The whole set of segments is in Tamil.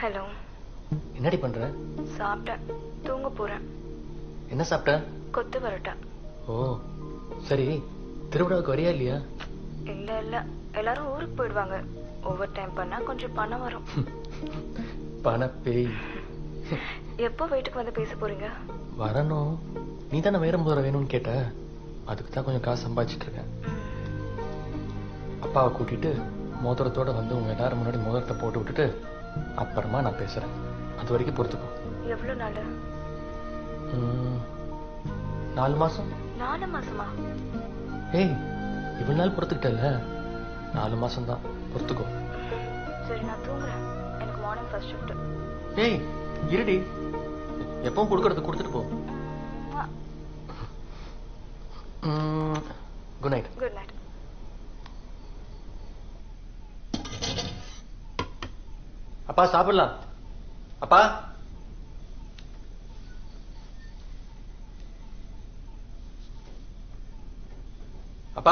ஹலோ என்னடி பண்ற சாப்பிட்டேன் தூங்க போறேன் என்ன சாப்பிட்ட கொத்து பரோட்டா ஓ சரி திருவிழாவுக்கு வரியா இல்லையா இல்ல இல்ல எல்லாரும் ஊருக்கு போயிடுவாங்க ஓவர் டைம் பண்ணா கொஞ்சம் பணம் வரும் பண பேய் எப்போ வீட்டுக்கு வந்து பேச போறீங்க வரணும் நீ தானே வேற முதல்ல வேணும்னு கேட்ட அதுக்கு தான் கொஞ்சம் காசு சம்பாதிச்சிட்டு இருக்கேன் அப்பாவை கூட்டிட்டு மோதிரத்தோட வந்து உங்க எல்லாரும் முன்னாடி மோதிரத்தை போட்டு விட்டுட்டு அப்புறமா நான் பேசுறேன் அது வரைக்கும் பொறுத்துக்கோ எவ்வளவு நாள் ம், நாலு மாசம் நாலு மாசமா ஏய் இவ்வளவு நாள் பொறுத்துக்கிட்டல நாலு மாசம் தான் பொறுத்துக்கோ சரி நான் தூங்குறேன் எனக்கு மார்னிங் ஃபர்ஸ்ட் ஷிஃப்ட் ஏய் இருடி எப்பவும் கொடுக்கறது கொடுத்துட்டு போ குட் நைட் குட் நைட் அப்பா சாப்பிடலாம் அப்பா அப்பா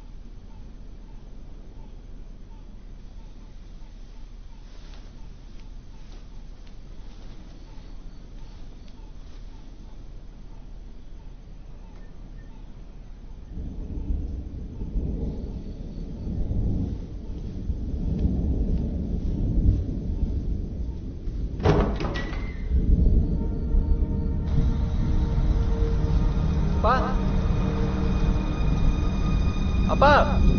அப்பா அப்பா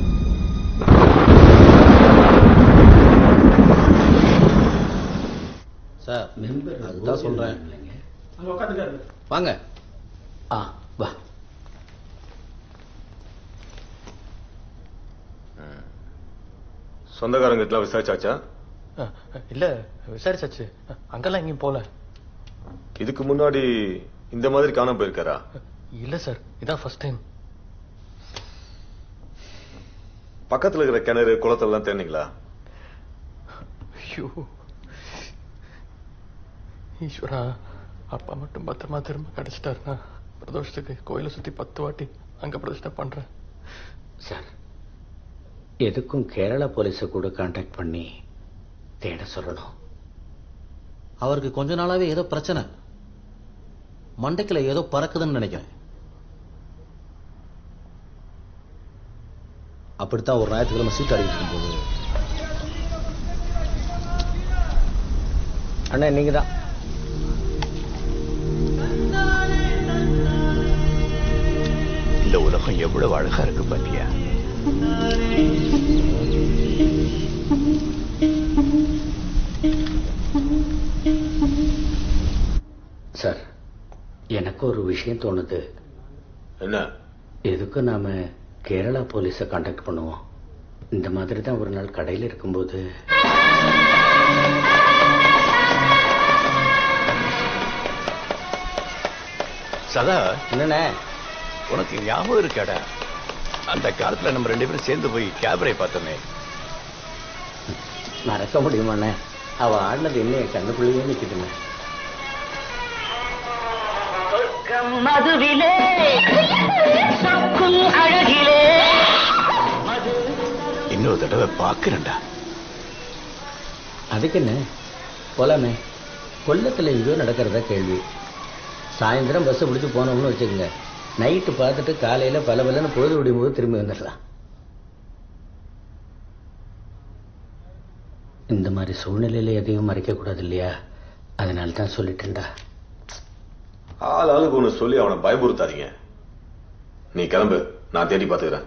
சார் அதுதான் சொல்றேன் வாங்க ஆ வா சொந்தக்காரங்க விசாரிச்சாச்சா அஹ், இல்ல விசாரிச்சாச்சு அங்கெல்லாம் எங்கேயும் போல இதுக்கு முன்னாடி இந்த மாதிரி காணாம போயிருக்காரா இல்ல சார் இதான் ஃபர்ஸ்ட் டைம் பக்கத்துல இருக்கிற கிணறு குளத்தெல்லாம் தேர்னீங்களா ஐயோ ஈஸ்வரா அப்பா மட்டும் பத்திரமா திரும்ப கிடைச்சிட்டாருன்னா பிரதோஷத்துக்கு கோயிலை சுத்தி பத்து வாட்டி அங்க பிரதிஷ்டை பண்றேன் சார் எதுக்கும் கேரளா போலீஸை கூட காண்டாக்ட் பண்ணி தேட சொல்லணும் அவருக்கு கொஞ்ச நாளாவே ஏதோ பிரச்சனை மண்டைக்குள்ள ஏதோ பறக்குதுன்னு நினைக்கிறேன் அப்படித்தான் ஒரு ஞாயிற்றுக்கிழமை சீட் அடிக்கிட்டு இருக்கும்போது அண்ணா நீங்க தான் இந்த உலகம் எவ்வளவு அழகா இருக்கு பாத்தியா சார் எனக்கு ஒரு விஷயம் தோணுது என்ன எதுக்கும் நாம கேரளா போலீஸை காண்டாக்ட் பண்ணுவோம் இந்த மாதிரி தான் ஒரு நாள் கடையில் இருக்கும்போது சதா என்னண்ணே உனக்கு ஞாபகம் இருக்காடா அந்த காலத்துல நம்ம ரெண்டு பேரும் சேர்ந்து போய் கேபரை பார்த்தோமே மறக்க முடியுமாண்ணே அவ ஆடினது என்ன என் கண்ணுக்குள்ளேயே நிக்குதுண்ணே மதுவிலே சொக்கும் அழகிலே இன்னொரு தடவை பாக்குறேன்டா அதுக்கு என்ன போலாமே கொல்லத்தில் எங்கேயோ நடக்கிறதா கேள்வி சாயந்தரம் பஸ் பிடிச்சி போனோம்னு வச்சுக்கோங்க நைட்டு பார்த்துட்டு காலையில் பல பலன்னு பொழுது விடியும் போது திரும்பி வந்துடலாம் இந்த மாதிரி சூழ்நிலையில எதையும் மறைக்கக்கூடாது இல்லையா அதனால தான் சொல்லிட்டேன்டா ஆள் ஆளுக்கு ஒண்ணு சொல்லி அவனை பயமுறுத்தாதீங்க நீ கிளம்பு நான் தேடி பாத்துக்கிறேன்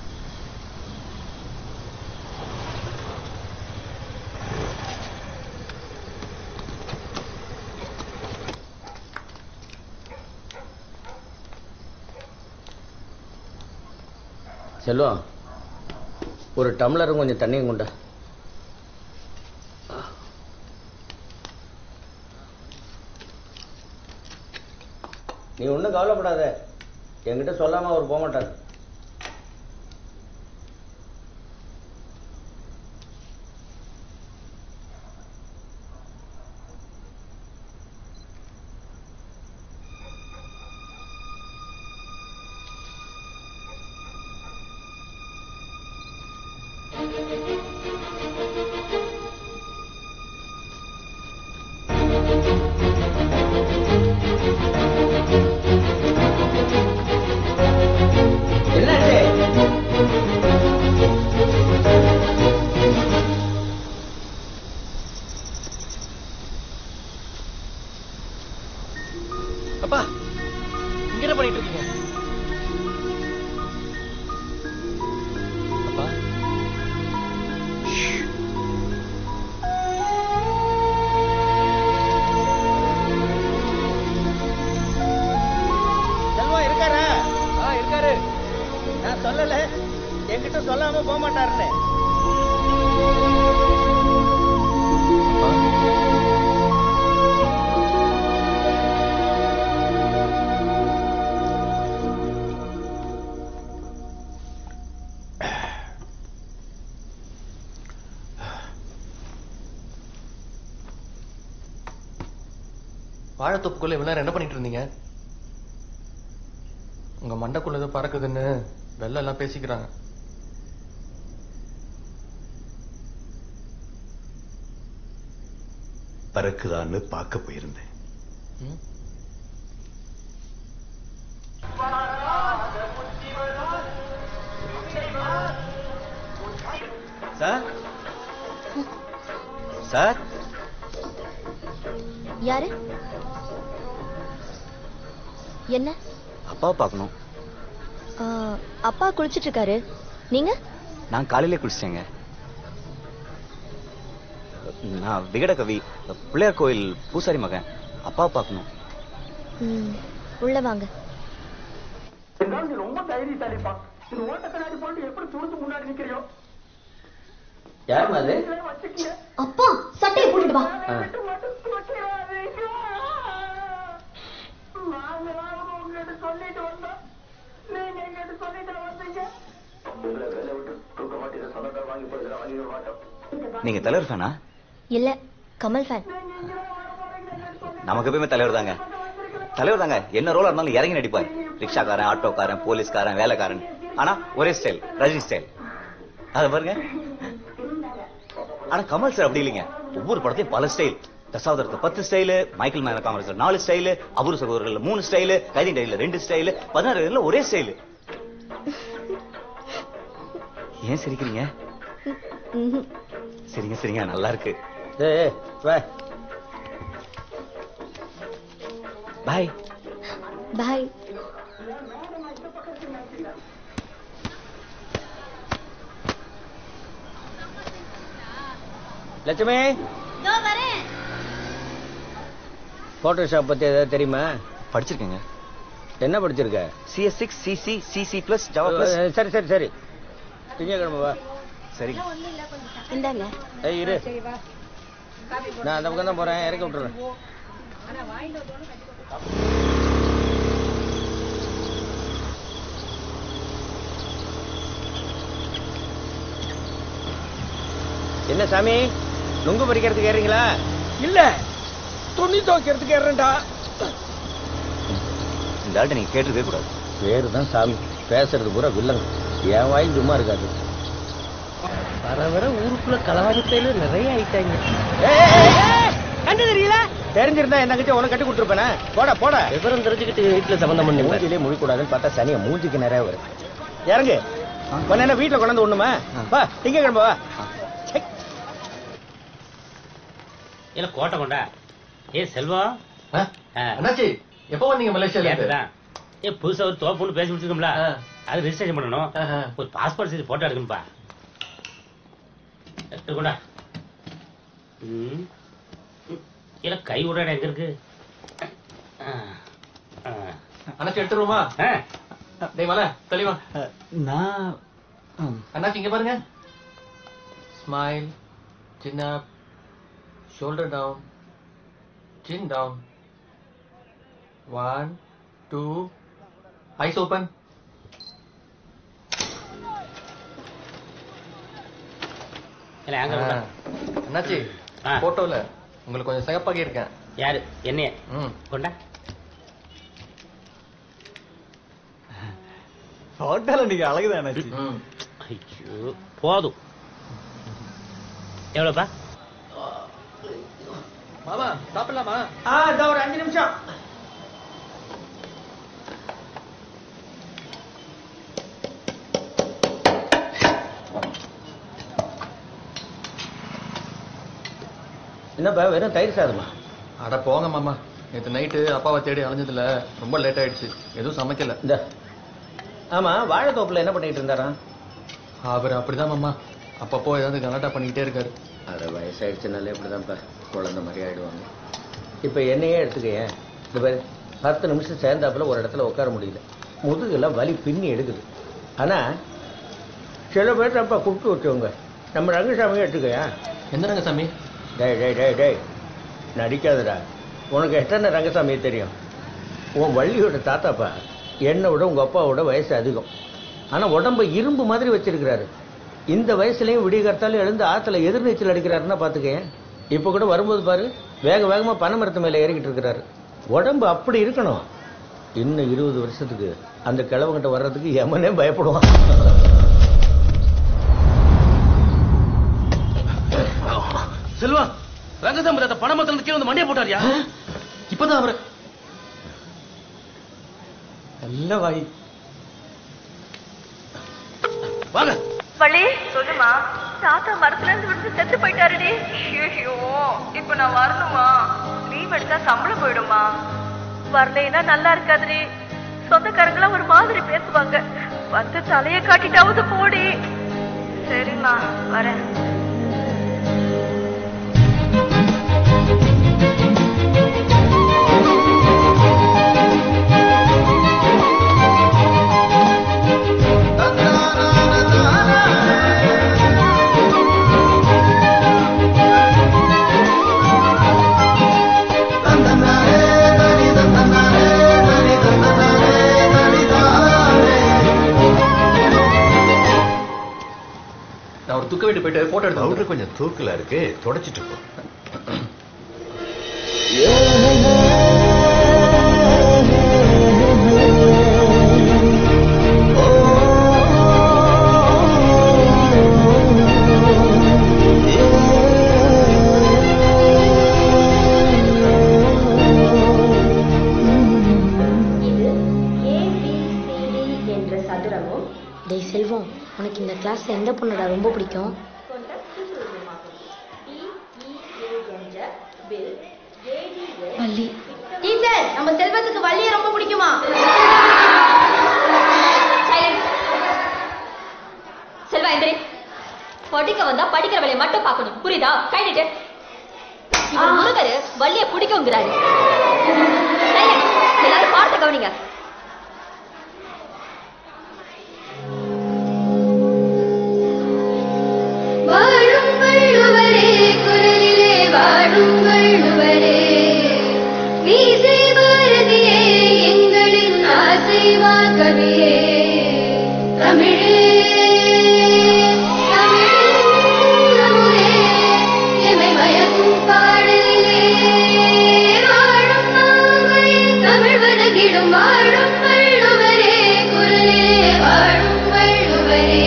செல்வம் ஒரு டம்ளரும் கொஞ்சம் தண்ணியும் கொண்டா நீ ஒன்றும் கவலைப்படாத என்கிட்ட சொல்லாம அவர் போக மாட்டார் இல்லாம போக மாட்டாருல்ல வாழைத்தோப்புக்குள்ள இவ்வளவு நேரம் என்ன பண்ணிட்டு இருந்தீங்க உங்க மண்டைக்குள்ள ஏதோ பறக்குதுன்னு வெள்ளம் எல்லாம் பேசிக்கிறாங்க பறக்குதான்னு பார்க்க போயிருந்தேன் ம்? சார் சார் யாரு என்ன அப்பாவை பார்க்கணும் ஆ, அப்பா குளிச்சிட்டு இருக்காரு நீங்க நான் காலையிலே குளிச்சிட்டேங்க நான் விகட கவி பிள்ளையார் கோயில் பூசாரி மகன் அப்பாவை பார்க்கணும் ம், உள்ள வாங்க யாருமா அது அப்பா சட்டையை போட்டுட்டு வா ஆ. நீங்க தலைவர் ஃபேனா இல்ல கமல் ஃபேன் நமக்கு எப்பயுமே தலைவர் தாங்க தலைவர் தாங்க என்ன ரோலா இருந்தாலும் இறங்கி நடிப்பார் ரிக்ஷாக்காரன் ஆட்டோக்காரன் போலீஸ்காரன் வேலைக்காரன் ஆனா ஒரே ஸ்டைல் ரஜினி ஸ்டைல் அத பாருங்க ஆனா கமல் சார் அப்படி இல்லைங்க ஒவ்வொரு படத்தையும் பல ஸ்டைல் தசாவதரத்தை பத்து ஸ்டைலு மைக்கேல் மேன காமராஜர் நாலு ஸ்டைலு அபூர்வ சகோதரர்கள் மூணு ஸ்டைலு கைதி டைல ரெண்டு ஸ்டைலு பதினாறு வயதுல ஒரே ஸ்டைலு ஏன் சிரிக்கிறீங்க ம்ஹும். சரிங்க சரிங்க நல்லா இருக்கு ஏய் வா பாய் பாய் லட்சுமி போட்டோஷாப் பத்தி ஏதாவது தெரியுமா படிச்சிருக்கேங்க என்ன படிச்சிருக்க CS six CC CC plus Java plus அஹ், சரி சரி சரி திங்கக்கிழமை வா சரிங்க இந்தாங்க ஏய் இரு நான் அந்த பக்கம் தான் போறேன் இறக்கி விட்டுறேன் என்ன சாமி நுங்கு பறிக்கிறதுக்கு ஏறீங்களா இல்ல துணி துவைக்கிறதுக்கு ஏறேன்டா இந்த ஆள்கிட்ட நீங்க கேட்டிருக்கவே கூடாது பேரு தான் சாமி பேசுறது பூரா வில்லங்க என் வாயும் சும்மா இருக்காது வர வர ஊருக்குள்ள களவாணி பயில நிறைய ஆயிட்டாங்க கண்டு தெரியல தெரிஞ்சிருந்தா என்ன கிட்ட உனக்கு கட்டி கொடுத்துருப்பேனே போடா போடா விவரம் தெரிஞ்சுக்கிட்டு வீட்டுல சம்பந்தம் பண்ணி மூஞ்சிலே முழிக்கூடாதுன்னு பார்த்தா சனியை மூஞ்சிக்கு நிறைய வரும் இறங்கு உன்ன என்ன வீட்டுல கொண்டாந்து ஒண்ணுமா வா திங்கக்கிழமை வா சை. இல்ல கோட்டை கொண்டா ஏ செல்வம் ஆ? ஆ. அண்ணாச்சி எப்போ வந்தீங்க மலேசியால இருந்து? கேட்டுதான். ஏ புதுசா ஒரு தோப்புன்னு பேசி முடிச்சிருக்கோம்ல ஆ. அது ரெஜிஸ்ட்ரேஷன் பண்ணணும் ஆஹா. ஒரு பாஸ்போர்ட் சைஸ் போட்டோ எடுக்கணும்பா எடுத்து கொண்டா ம். ம். இல்ல கை விடுறா எங்க இருக்கு ஆ. ஆ. அண்ணாச்சி எடுத்துருவோமா ஆ. டேய் மலை தெளிவா நான் அண்ணாச்சி இங்க பாருங்க ஸ்மைல் சின்ன shoulder down chin down one two eyes open இல்ல அங்க கொண்டா. அண்ணாச்சி ஆ. போட்டோல உங்களுக்கு கொஞ்சம் சிகப்பாகி இருக்கேன் யாரு என்னைய ம் கொண்டா ஹோட்டல்ல நீங்க அழகுதானே ம் ஐயோ போதும் எவ்வளவுப்பா மாமா சாப்பிடலாமா ஆ இதோ ஒரு அஞ்சு நிமிஷம் என்னப்பா வெறும் தயிர் சாதமா அட போங்க மாமா நேற்று நைட்டு அப்பாவை தேடி அலைஞ்சதுல ரொம்ப லேட் ஆயிடுச்சு எதுவும் சமைக்கல இந்த ஆமா வாழைத்தோப்புல என்ன பண்ணிட்டு இருந்தாராம் அவர் அப்படிதான் மாமா அப்பப்போ ஏதாவது கலாட்டா பண்ணிக்கிட்டே இருக்காரு அட வயசாயிடுச்சுனாலே இப்படிதான்ப்பா குழந்தை மாதிரி ஆயிடுவாங்க இப்போ என்னையே எடுத்துக்கேன் இந்த பாரு பத்து நிமிஷம் சேர்ந்தாப்புல ஒரு இடத்துல உட்கார முடியல முதுகெல்லாம் வலி பின்னி எடுக்குது ஆனா சில பேர் தப்பா கூப்பிட்டு வச்சவங்க நம்ம ரங்கசாமியை எடுத்துக்கயா எந்த ரங்கசாமி டேய் டேய் டேய் டேய் நடிக்காதடா உனக்கு எத்தனை ரங்கசாமியை தெரியும் உன் வள்ளியோட தாத்தாப்பா என்னை விட உங்கள் அப்பாவோட வயசு அதிகம் ஆனால் உடம்ப இரும்பு மாதிரி வச்சிருக்கிறாரு இந்த வயசுலயும் விடிய கர்த்தாலும் எழுந்து ஆற்றுல எதிர்நீச்சல் அடிக்கிறாருன்னா பார்த்துக்கேன் இப்போ கூட வரும்போது பாரு வேக வேகமாக பனை மரத்து மேலே ஏறிக்கிட்டு இருக்கிறாரு உடம்பு அப்படி இருக்கணும் இன்னும் இருபது வருஷத்துக்கு அந்த கிழவங்கிட்ட வர்றதுக்கு எமனே பயப்படுவான் செல்வா ரங்கசாமி தாத்தா பணமத்துல இருந்து கீழே வந்து மண்டியை போட்டாரியா இப்பதான் அவரு நல்ல வாய் வாங்க வள்ளி சொல்லுமா தாத்தா மரத்துல இருந்து விழுந்து செத்து போயிட்டாருடி ஐயோ இப்ப நான் வரணுமா லீவ் எடுத்தா சம்பளம் போயிடுமா வரலைன்னா நல்லா இருக்காதுடி சொந்தக்காரங்களாம் ஒரு மாதிரி பேசுவாங்க வந்து தலைய காட்டிட்டாவது போடி சரிம்மா வரேன் நான் ஒரு துக்க வீட்டு போயிட்டு போட்டோ எடுத்து பவுடர் கொஞ்சம் தூக்கலா இருக்கு தொடச்சிட்டு போ என்ற சதுரமும் டேய் செல்வம் உனக்கு இந்த கிளாஸ்ல எந்த பொண்ணுடா ரொம்ப பிடிக்கும் வள்ளி டீச்சர் நம்ம செல்வத்துக்கு வள்ளியை ரொம்ப பிடிக்குமா செல்வா எந்திரி படிக்க வந்தா படிக்கிற வேலையை மட்டும் பார்க்கணும் புரியுதா கை நீட்டு இவர் முருகரு வள்ளிய பிடிக்குங்கிறாரு Silent. எல்லாரும் பாடத்தை கவனிங்க வாழும் வள்ளுவரே குரலிலே வாழும் வள்ளுவரே மீசை பாரதியே எங்களின் ஆசை வாக்கவியே தமிழே தமிழே எமை மயக்கும் பாடலிலே வாழும் நாங்கள் தமிழ் வணங்கிடும் வாழும் வள்ளுவரே குரலிலே வாழும் வள்ளுவரே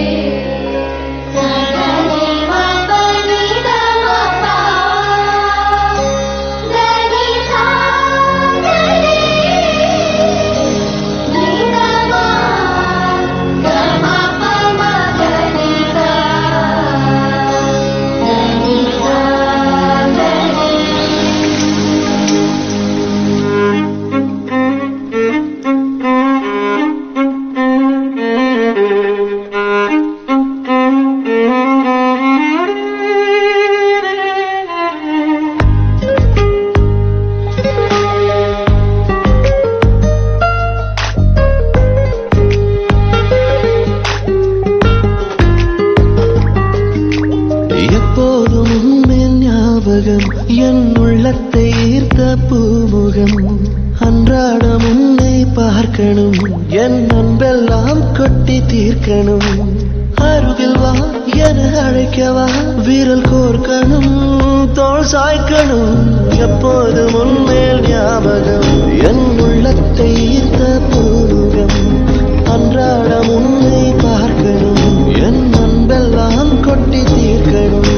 எப்போதும் உன்மேல் ஞாபகம் என் உள்ளத்தை ஈர்த்த பூமுகம் அன்றாடம் உன்னை பார்க்கணும் என் அன்பெல்லாம் கொட்டி தீர்க்கணும் அருகில் வா என அழைக்கவா விரல் கோர்க்கணும் தோள் சாய்க்கணும் எப்போதும் உன்மேல் ஞாபகம் என் உள்ளத்தை ஈர்த்த பூமுகம் அன்றாடம் உன்னை பார்க்கணும் என் அன்பெல்லாம் கொட்டி தீர்க்கணும்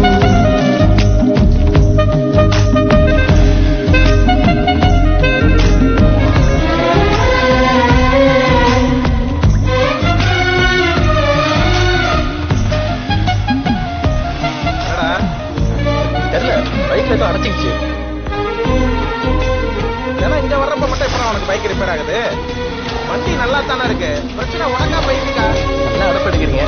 தெரியல பைக்ல ஏதோ அடைச்சிக்கிச்சு ஏன்னா இங்க வர்றப்ப மட்டும் எப்பறம் உனக்கு பைக் ரிப்பேர் ஆகுது வண்டி நல்லா தானே இருக்கு பிரச்சனை உனக்கா பைக்குக்கா நல்லா அடப்படுக்கிறீங்க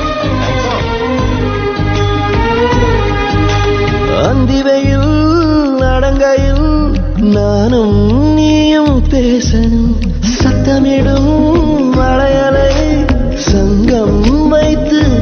அந்தி வெயில் அடங்கையில் நானும் நீயும் பேசணும் சத்தமிடும் மலையலை சங்கம் வைத்து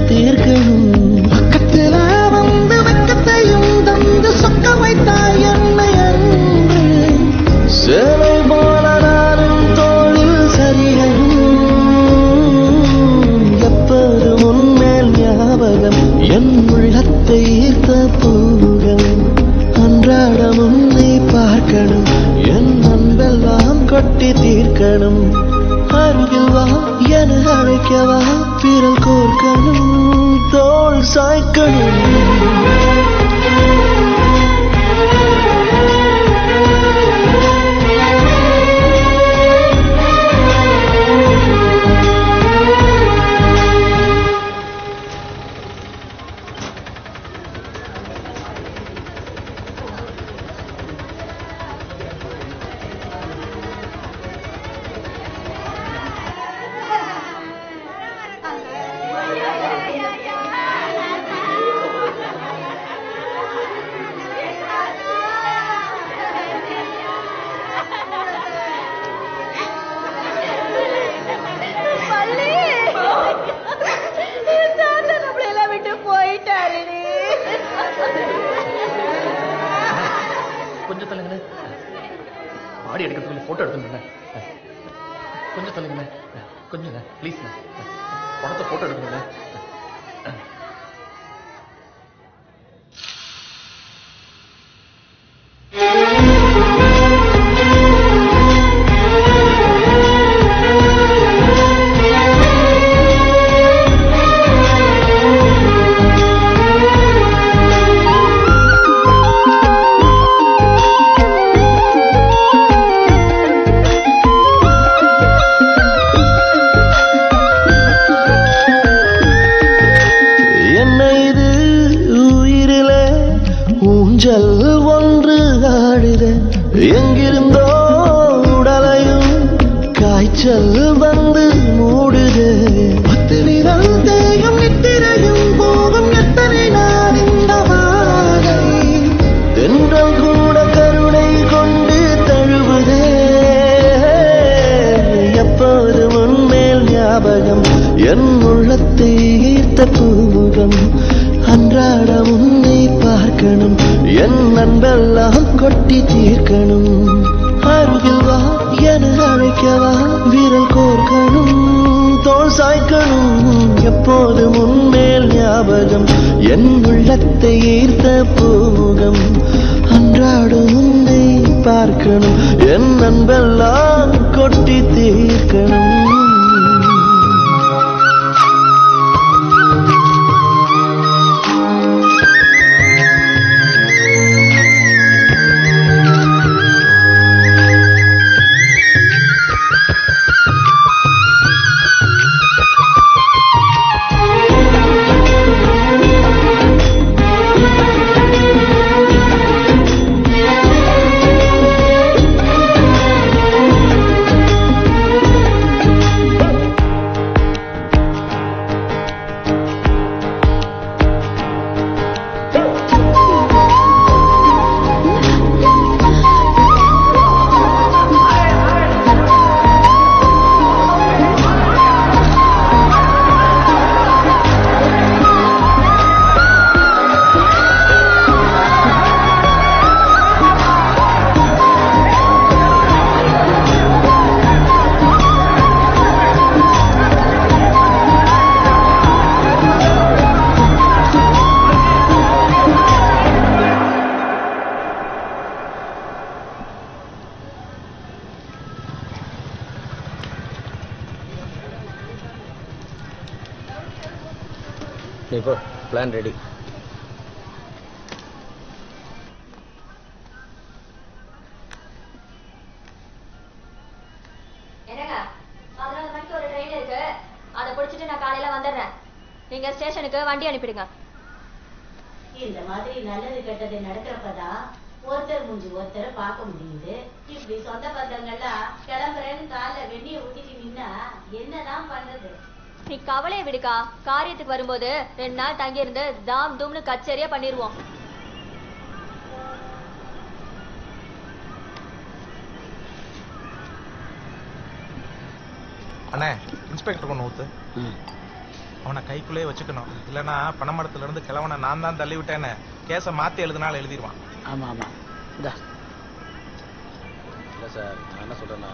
பூமுகம் அன்றாடம் உன்னை பார்க்கணும் என் அன்பெல்லாம் கொட்டி தீர்க்கணும் அருகில் வா என அழைக்கவா விரல் கோர்க்கணும் தோள் சாய்க்கணும் பள்ளி தாத்தா நம்மள எல்லாம் விட்டு போயிட்டாருடி கொஞ்சம் தள்ளுங்கண்ணே பாடி எடுக்கிறதுக்குள்ள போட்டோ எடுத்துங்கண்ணே கொஞ்சம் தள்ளுங்கண்ணே கொஞ்சம் ப்ளீஸ்ண்ணே படத்தை போட்டோ எடுக்கணுண்ணே என்ன இது உயிரிலே ஊஞ்சல் ஒன்று ஆடுது எங்கிருந்தோ உடலையும் காய்ச்சல் வந்து மூடுது பத்து விரல் தேகம் நித்திரையும் போகும் எத்தனை நாள் இந்த வாழை தென்றல் கூட கருணை கொண்டு தழுவுதே எப்போது உன்மேல் ஞாபகம் என் உள்ளத்தை ஈர்த்த பூமுகம் அன்றாடம் உன்னை பார்க்கணும் என் அன்பெல்லாம் கொட்டி தீர்க்கணும் அருகில் வா என அழைக்கவா விரல் கோர்க்கணும் தோள் சாய்க்கணும் எப்போது உன்மேல் ஞாபகம் என் உள்ளத்தை ஈர்த்த பூமுகம் அன்றாடம் உன்னை பார்க்கணும் என் அன்பெல்லாம் கொட்டி தீர்க்கணும் நீ போ பிளான் ரெடி என்னங்க பதினொரு மணிக்கு ஒரு ட்ரெயின் இருக்கு அதை பிடிச்சிட்டு நான் காலையில வந்துடுறேன் நீங்க ஸ்டேஷனுக்கு வண்டி அனுப்பிடுங்க இந்த மாதிரி நல்லது கெட்டது நடக்கிறப்பதான் ஒருத்தர் மூஞ்சி ஒருத்தரை பார்க்க முடியுது இப்படி சொந்த பந்தங்கள்லாம் கிளம்புறேன்னு காலைல வெந்நிய ஊத்திட்டு நின்னா என்னதான் பண்றது நீ கவலையை விடுக்கா காரியத்துக்கு வரும்போது ரெண்டு நாள் தங்கி இருந்து தாம் தூம்னு கச்சேரியா பண்ணிருவோம் அண்ணே இன்ஸ்பெக்டர் கொண்டு ஊத்து அவனை கைக்குள்ளே வச்சுக்கணும் இல்லனா பணமரத்துல இருந்து கிழவனை நான் தான் தள்ளி விட்டேன்னு கேஸை மாத்தி எழுதினாலும் எழுதிருவான் ஆமா ஆமா இந்தா இல்ல சார் நான் என்ன சொல்றேன்னா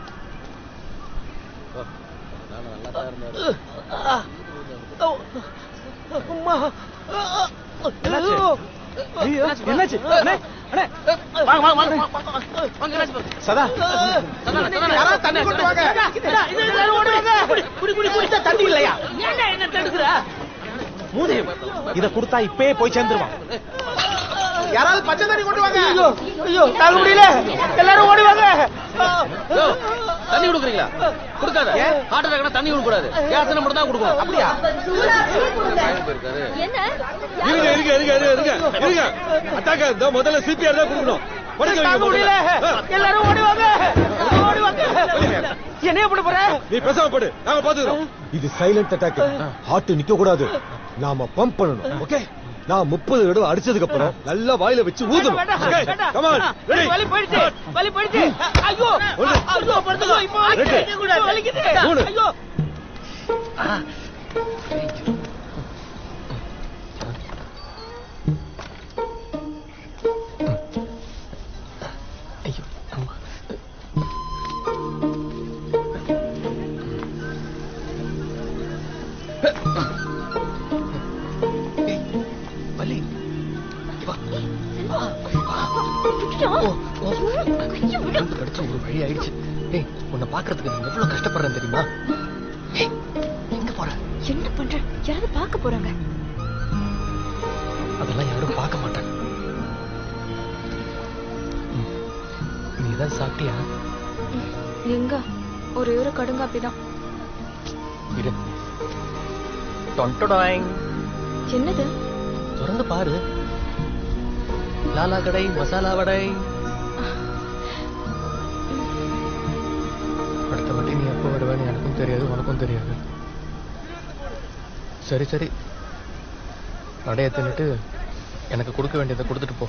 ஓ, நானும் நல்லா தான் இருந்தாரு அம்மா என்னாச்சு? ஐயோ என்னாச்சு அண்ணே, அண்ணே, வாங்க வாங்க வாங்க வாங்க, வாங்க என்னாச்சு பாருங்க. சதா சதா, சதா, யாராவது தண்ணி கொண்டு வாங்க குடி குடி குடிச்சா தண்ணி இல்லையா ஏன்டா என்ன தடுக்குற மூதேவ் இத கொடுத்தா இப்பயே போய் சேர்ந்துருவான் யாராவது பச்சை தண்ணி கொண்டு வாங்க ஐயோ ஐயோ தாங்க முடியல எல்லாரும் ஓடி வாங்க யோ, தண்ணி கொடுக்குறீங்களா கொடுக்காத ஹார்ட் அட்டாக்னா தண்ணி கொடுக்க கூடாது கேஸ் மட்டும் தான் கொடுக்கணும் அப்படியா போயிருக்காரு இருங்க இருங்க இருங்க இருங்க இருங்க இருங்க அட்டாக்க இந்த முதல்ல சிபிஆர் தான் கொடுக்கணும் படிக்க வைங்க தாங்க முடியல முதல்ல. எல்லாரும் ஓடி வாங்க ஓடி வாங்க என்ன பண்ண போற நீ பேசாம போடு நாங்க பாத்துக்கிறோம் இது சைலண்ட் அட்டாக் ஹார்ட் நிக்க கூடாது நாம பம்ப் பண்ணணும் ஓகே நான் முப்பது தடவை அடிச்சதுக்கு அப்புறம் நல்லா வாயில வச்சு ஊதணும் வேண்டாம், Okay? வேண்டாம். Come on. Ready? வலி போயிடுச்சு வலி போயிடுச்சு ஐயோ ஒண்ணு. ஐயோ படுத்துக்கோ இப்போ ரெண்டு. வலிக்குது, வலிக்குது மூணு. ஐயோ ஐயோ அம்மா ஏய், வலி வா. வா. ஓ, ஓ. கழுத்து கடிச்சு ஒரு வழி ஆயிடுச்சு ஏய் உன்னை பாக்குறதுக்கு நான் எவ்வளவு கஷ்டப்படுறேன் தெரியுமா ஏய், எங்க போற என்ன பண்ற யாராவது பார்க்க போறாங்க அதெல்லாம் யாரும் பார்க்க மாட்டாங்க ம். நீதான் சாப்பிட்டியா எங்க ஒரே ஒரு கடுங்காப்பி தான் இரு டொன்டொடாயிங் என்னது திறந்து பாரு லாலா கடை மசாலா வடை அடுத்த வாட்டி நீ எப்போ விடுவேன்னு எனக்கும் தெரியாது உனக்கும் தெரியாது சரி சரி வடையை தின்னுட்டு எனக்கு கொடுக்க வேண்டியதை கொடுத்துட்டு போ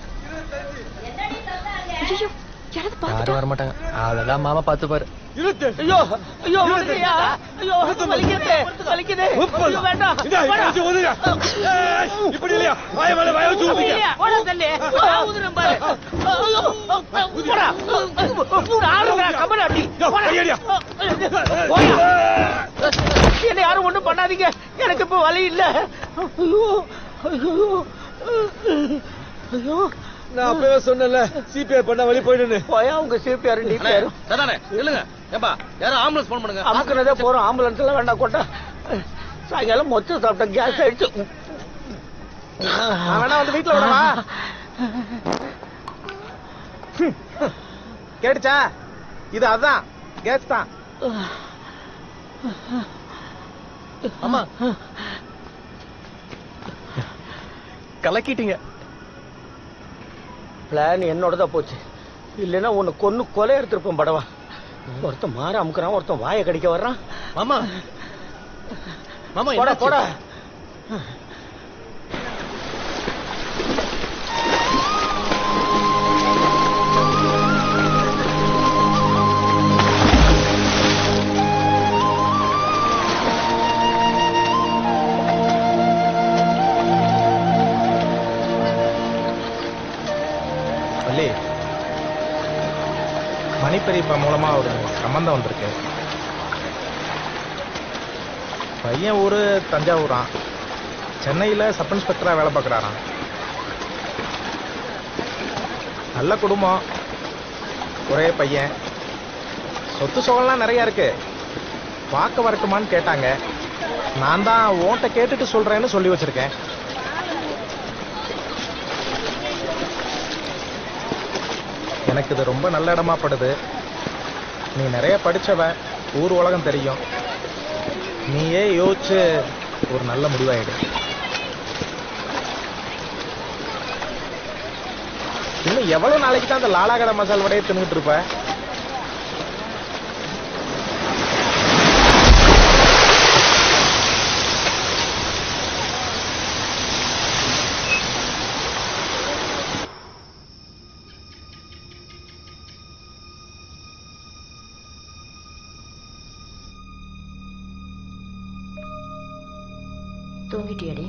ஐயோ யாராவது யாரும் வர மாட்டாங்க அதெல்லாம் மாமா பார்த்துப்பாரு ஐயோ ஐயோ வலிக்குதுயா ஐயோ வலிக்குது வலிக்குது ஐயோ வேண்டாம் இந்தா, இதை வச்சு ஊதுங்க. ஏய், இப்படி இல்லையா வாய மேல வாய வச்சு ஊதுங்க இல்லையா, போடா தள்ளி. நான் ஊதுறேன் பாரு. ஐயோ, போடா. ஆளுங்க, கம்பெனி அடி. போடா. கையடியா. போடா. என்னை யாரும் ஒண்ணும் பண்ணாதீங்க எனக்கு இப்ப வலி இல்ல ஐயோ ஐயோ ஐயோ நான் அப்பவே சொன்னேன்ல சிபிஆர் பண்ணா வழி போயிடுன்னு போயா உங்க சிபிஆர் டிபிஆர் சதானே இல்லங்க ஏப்பா யாரும் ஆம்புலன்ஸ் ஃபோன் பண்ணுங்க அமுக்குனதே போறோம் ஆம்புலன்ஸ் எல்லாம் வேண்டாம் கொண்டா சாயங்காலம் மொச்சம் சாப்பிட்டேன் கேஸ் ஆயிடுச்சு நான் வேணா வந்து வீட்டுல விடவா கேட்டுச்சா இது அதான் கேஸ் தான் ஆமா கலக்கிட்டீங்க பிளான் என்னோடதான் போச்சு இல்லைன்னா உன்னை கொன்னு கொலை எடுத்திருப்பேன் படவா ஒருத்தன் மாற அமுக்குறான் ஒருத்தன் வாயை கடிக்க வர்றான் மாமா மாமா போடா என்னாச்சு? போடா வள்ளி மணிப்பெரியப்பா மூலமா ஒரு சம்பந்தம் வந்திருக்கு பையன் ஊரு தஞ்சாவூரான் சென்னையில சப் இன்ஸ்பெக்டரா வேலை பார்க்கறாராம் நல்ல குடும்பம் ஒரே பையன் சொத்து சுகம்லாம் நிறைய இருக்கு பார்க்க வரட்டுமான்னு கேட்டாங்க நான் தான் உன்கிட்ட கேட்டுட்டு சொல்றேன்னு சொல்லி வச்சிருக்கேன் எனக்கு இது ரொம்ப நல்ல இடமா படுது நீ நிறைய படிச்சவ ஊர் உலகம் தெரியும் நீயே யோசிச்சு ஒரு நல்ல முடிவாயிடு இன்னும் எவ்வளவு நாளைக்கு தான் அந்த லாலாகடை மசால் வடையை தின்னுட்டு இருப்ப தூங்கிட்டியடி